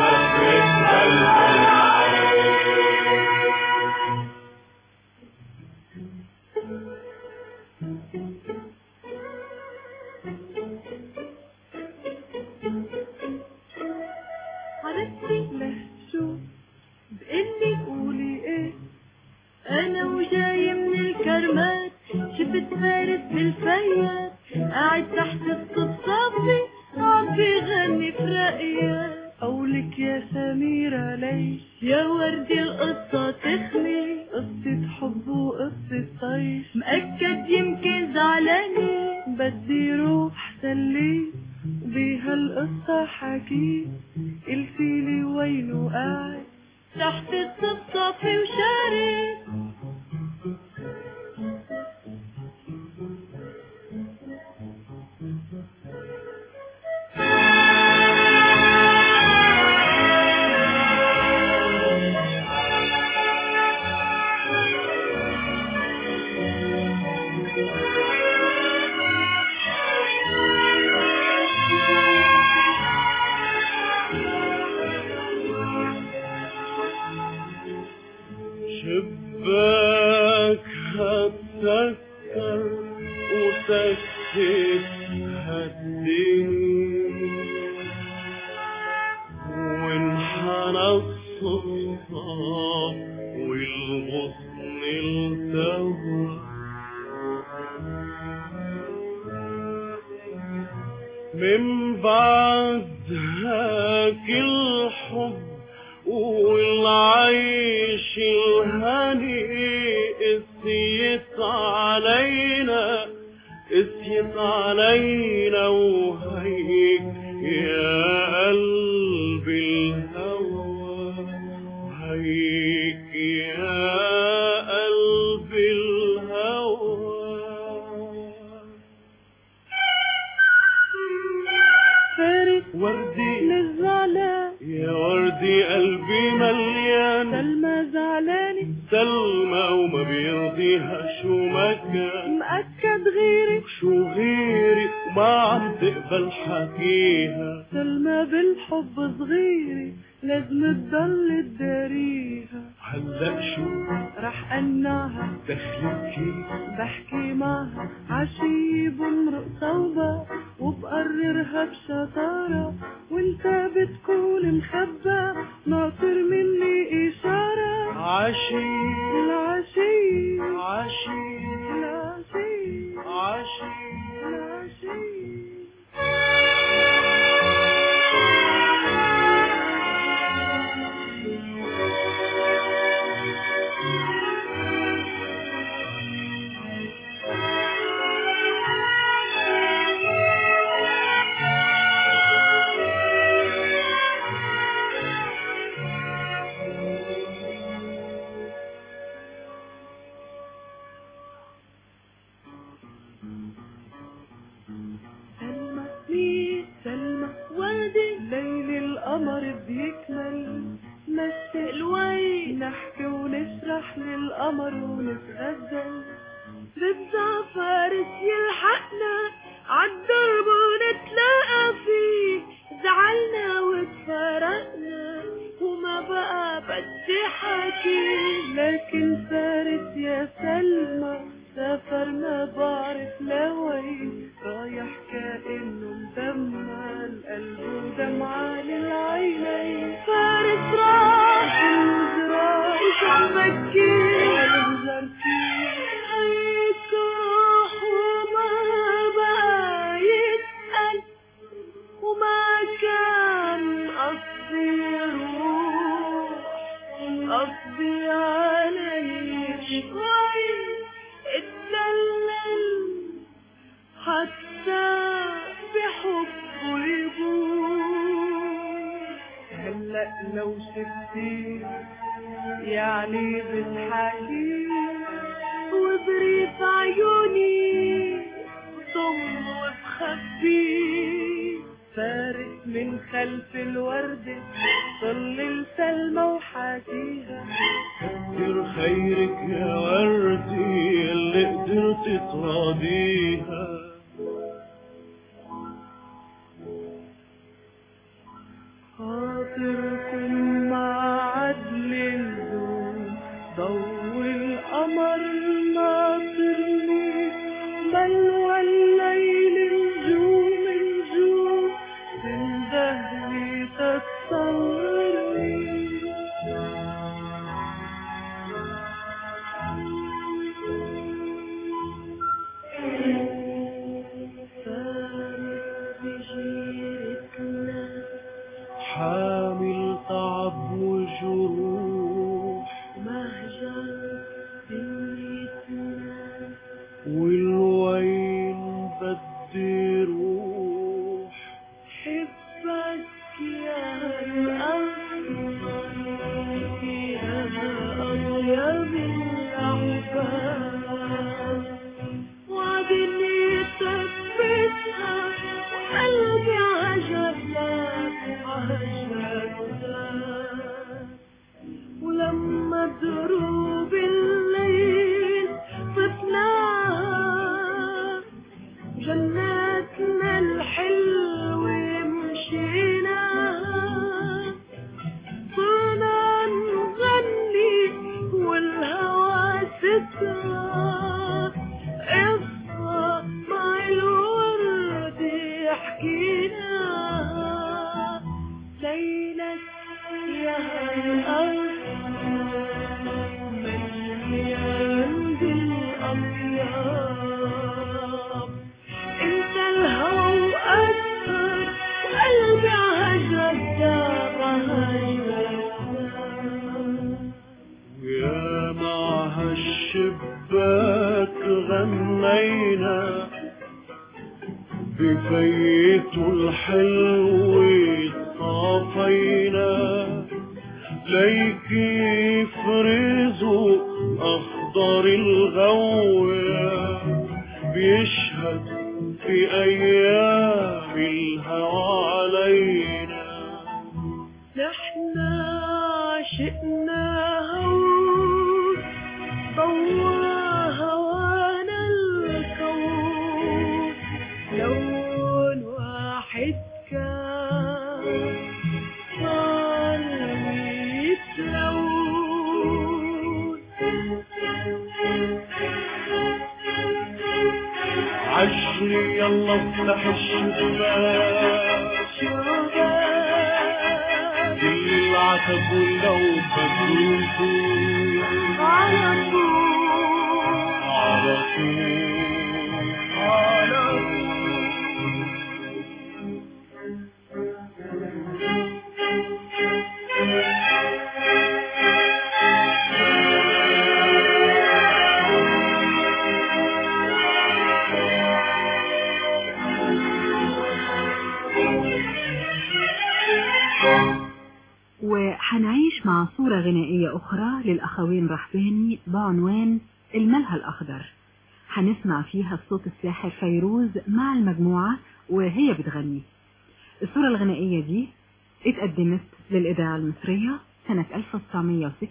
ترفرف حبيبتي لهشو بقلي قولي ايه انا وجاي من الكرمات شفت فارس بالفيات قاعد تحت الصفصافي عم بيغني في رقيات قولك يا سميرة ليش يا وردي القصة تخلي قصة حب وقصة طيش مأكد يمكن زعلانة بدي روح سلي بهالقصة حكي قلتيلي وينه قاعد تحت الصفصافي وشارد الصدفة والغصن التوى من بعد هاك الحب والعيش الهني اسيت علينا اسيت علينا وهيك يا قلبي الهوى هيك يا قلبي الهوى فارس وردي للزعلان يا وردي قلبي مليان سلمى زعلانة سلمى وما بيرضيها شو مكان مأكد غيري شو غيري وما عم تقبل حكيها سلمى بالحب صغيري لازم تضل تداريها هلا شو رح أنعها دخلك كيف بحكي معها عشي بمرق صوبة وبقررها بشطارة وانت بتكون مخبى ناطر مني إشارة عشي العشي عشي العشي عشي العشي سلمى مين سلمى وردي ليل القمر بيكمل نشتاق لوي نحكي ونشرح للقمر ونتغزل رجع فارس يلحقنا عالدرب ونتلاقى فيه زعلنا وتفرقنا وما بقى بدي حكي لكن فارس يا سلمى سافر ما بعرف لوين رايح كأنه مدمع القلب ودمعة للعينين فارس راح المزرعة مش عم بكي المزركي هيك راح وما بقى يسأل وما كان قصدي روح قصدي علي شوي اتدلل حتى بحبه يبوح هلا لو شفتي يعني بتحكي وبريف عيوني ضم وبخبي فارس من خلف الوردة ضل السلمى وحاكيها كتر خيرك يا وردي اللي قدرت تراضيها خاطركم مع عدل الزوم ضو القمر ناطرني بلوى الليل نجوم نجوم تندهلي تتصورني فارس بجيرتنا حامل تعب وجروح مهجر دنيتنا والوين بدي روح حبك يا الأرض يا أطيب الأحباب وعدني تثبتها وقلبي عجب لك عجب لك ولما دروب الليل فتناها جناتنا الحلو مشيناها صرنا نغني والهوى سترة قصة مع الورد يحكينا ليلة يا مليان بالأطياب انت الهوى وأثر وقلبي عهجر ويا مع هالشباك غنينا ببيته الحلو صافينا ليكي يفرزوا أخضر الغوية بيشهد في أيام الهوى علينا نحن عشقنا هوس ضوى هوانا الكون لون واحد كان صار ميت لون عشري يلا افتح الشباك كل العتب ولو بدوكوا على طول على طول على وحنعيش مع صورة غنائية أخرى للأخوين رحباني بعنوان الملهى الأخضر هنسمع فيها الصوت الساحر فيروز مع المجموعة وهي بتغني الصورة الغنائية دي اتقدمت للإذاعة المصرية سنة 1960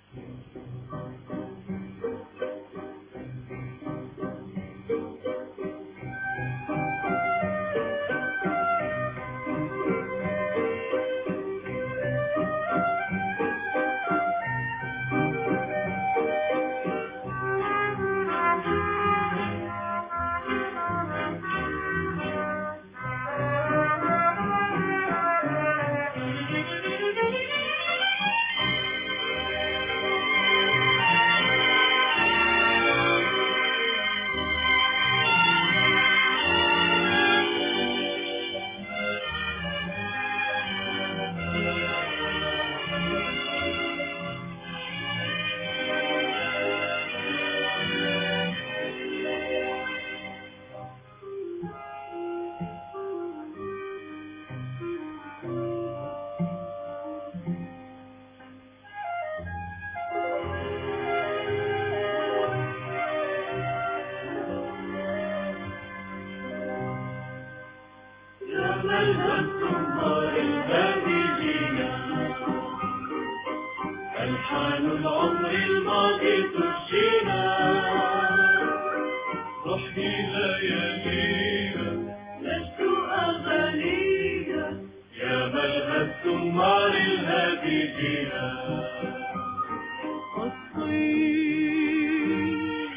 ألحان العمر الماضي ترشينا روحي ليالينا نشكو أغانينا يا ملهى الثمار الهادي جينا الصيف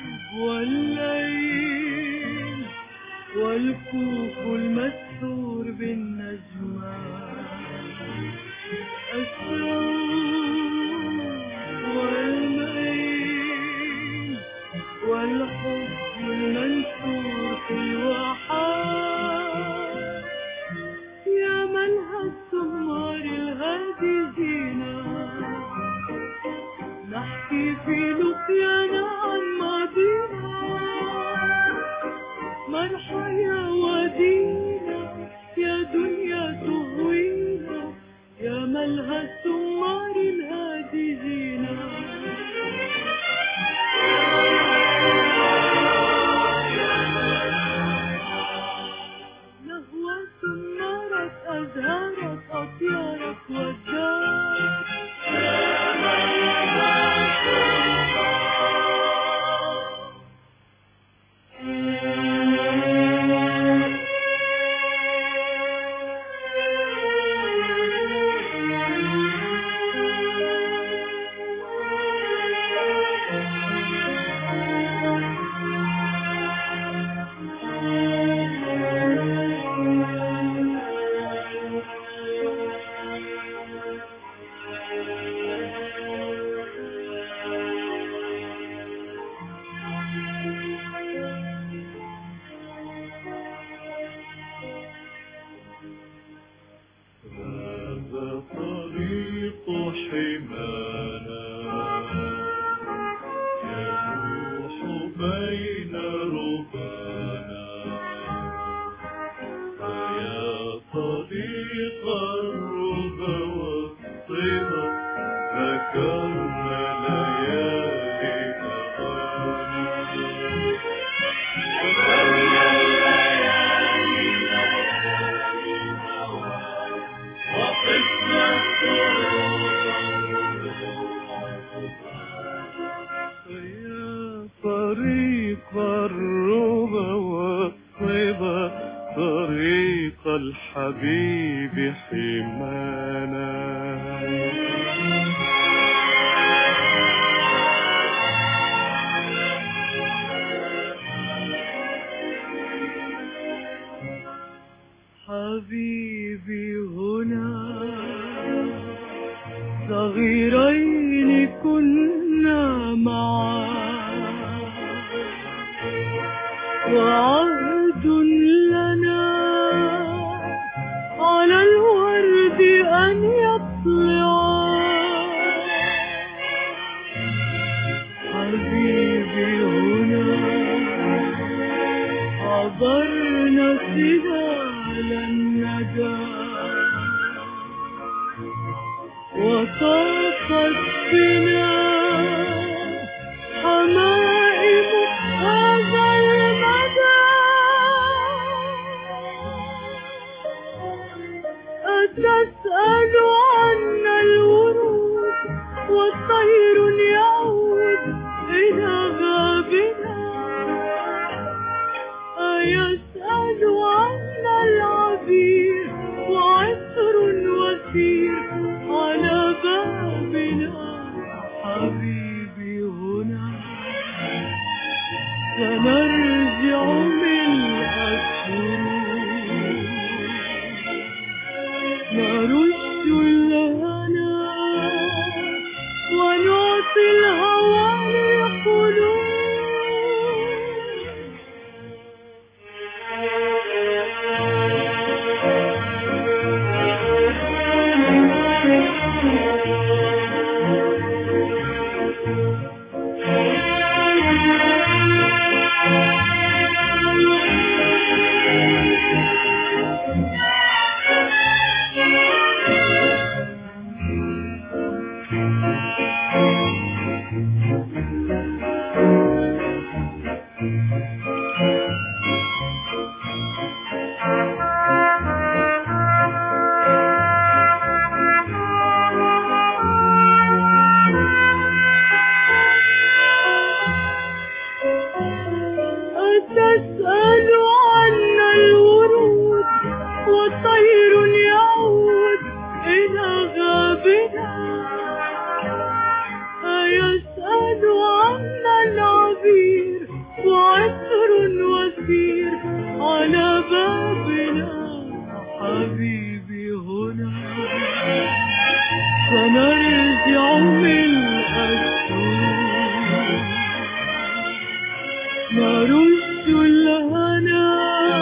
والليل والكوك المستور بالنجمات الشوق والميل والحب المنثور في الواحات يا ملهى الثمار الهادي زينة نحكي في لقيانا عن ماضينا مرحى يا ودينا يا دنيا تهوينا يا ملهى الثمار الهادي زينة نهوى ثمرت أزهرت أطيارك والدار حمانا يروح بين ربانا فيا طريق الربا والصبا ذكرنا ليالي يا طريق الربا والصبا طريق الحبيب حمانا حبيبي هنا صغيرين كنا معا وعهد لنا على الورد أن يطلع حبيبي هنا عبرنا سبال النجاة وطاقت بنا حمائم هذا المدى أتسأل عنا الورود وطير يعود إلى غابنا أيسأل عنا العبير وعطر وثير على بابنا حبيبي هنا سنرجع من الشرور نرش الهنا ونعطي الهوى للقلوب أتسأل عنا الورود وطير يعود إلى غابنا أيسأل عنا العبير وعطر وثير على بابنا حبيبي هنا سنرجع من الشرور نرش الهنا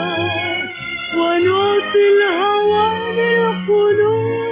ونعطي الهوى للقلوب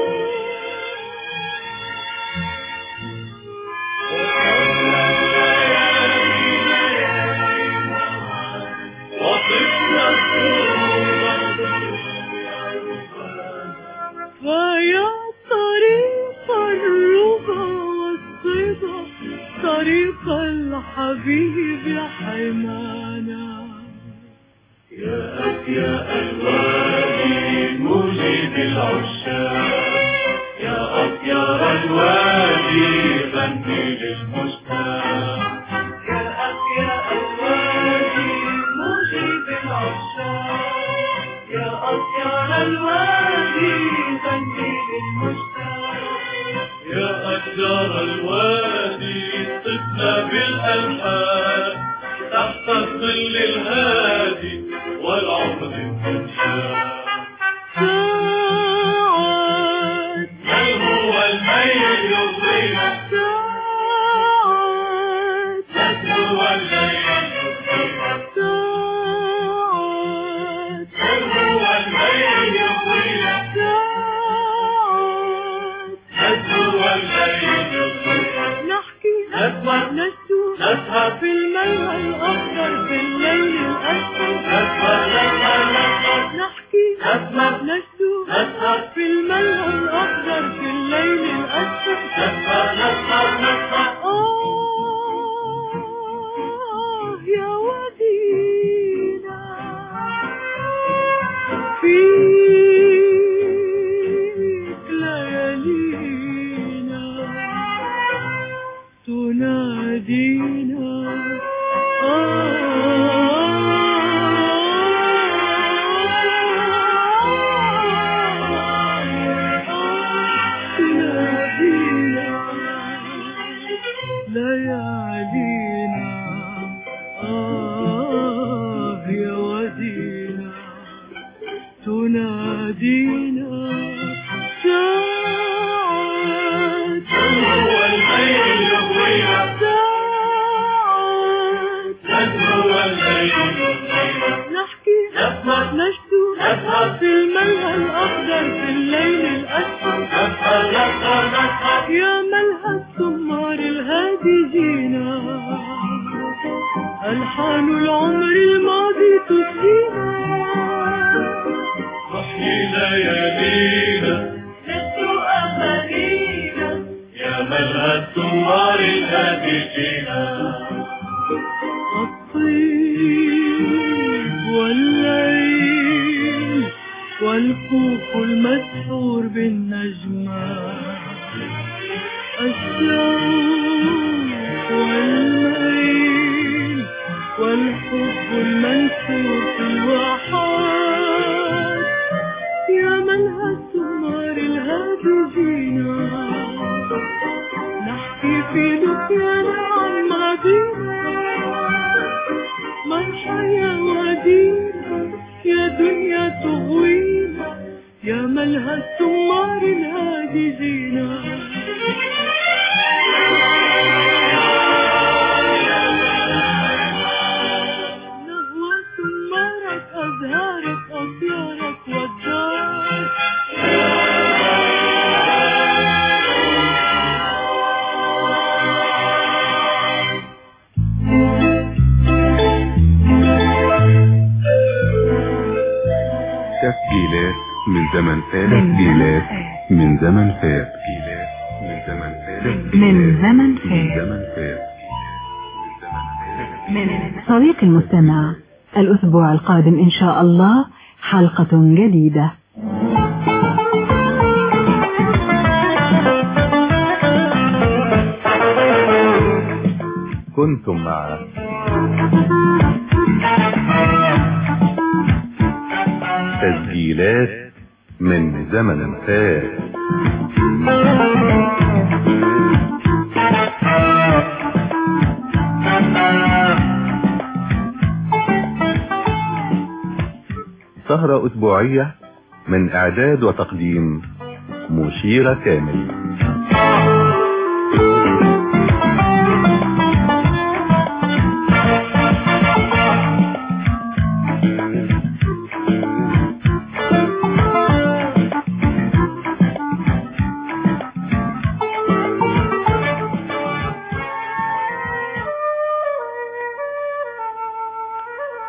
فيا طريق الربا والصبا طريق الحبيب حمانا يا أسيا الوادي مجيب العشاق يا أطيار الوادي غني للمشتاق يا أسيا الوادي مجيب العشاق يا أطيار الوادي غني للمشتاق يا أشجار الوادي صدنا بالألحان تحت الظل الهادي والعمر انتشار هل هو الميل يضينا هل هو الليل يضينا هل هو الميل يضينا هل هو نشوف نسهر في المية الأخضر في الليل الأسود نسهر نسهر نسهر نحكي نسهر نشوف نسهر في المية الأخضر في الليل الأسود نسهر نسهر نسهر آه يا ودينا فيك ليالينا تنادينا ليالينا آه يا ودينا تنادينا ساعات هو الليل يضوينا ساعات هو الليل يضوينا نحكي نسهر نشدو نسهر في الملهى الأخضر في الليل الأسود نسهر نسهر نسهر يا ملهى السمار الهادي جينا ألحان العمر الماضي تسقينا نحيي ليالينا نسلو أمانينا يا ملهى الثمار الهادي فينا الطيب والليل والكوخ المسحور بالنجمات الشوق والميل والحب المنثور في الواحات يا ملهى الثمار الهادي جينا نحكي في دنيانا عن ماضينا مرحى يا ودينا يا دنيا تغوينا يا ملهى الثمار الهادي جينا نهوى ثمارك أزهارك أطيارك والدار تسجيلات من زمن فات تسجيلات من زمن فات تسجيلات من زمن فات من زمن من فات زمن فات صديقي المستمع الأسبوع القادم إن شاء الله حلقة جديدة كنتم مع تسجيلات من زمن فات سهرة أسبوعية من إعداد وتقديم مشيرة كامل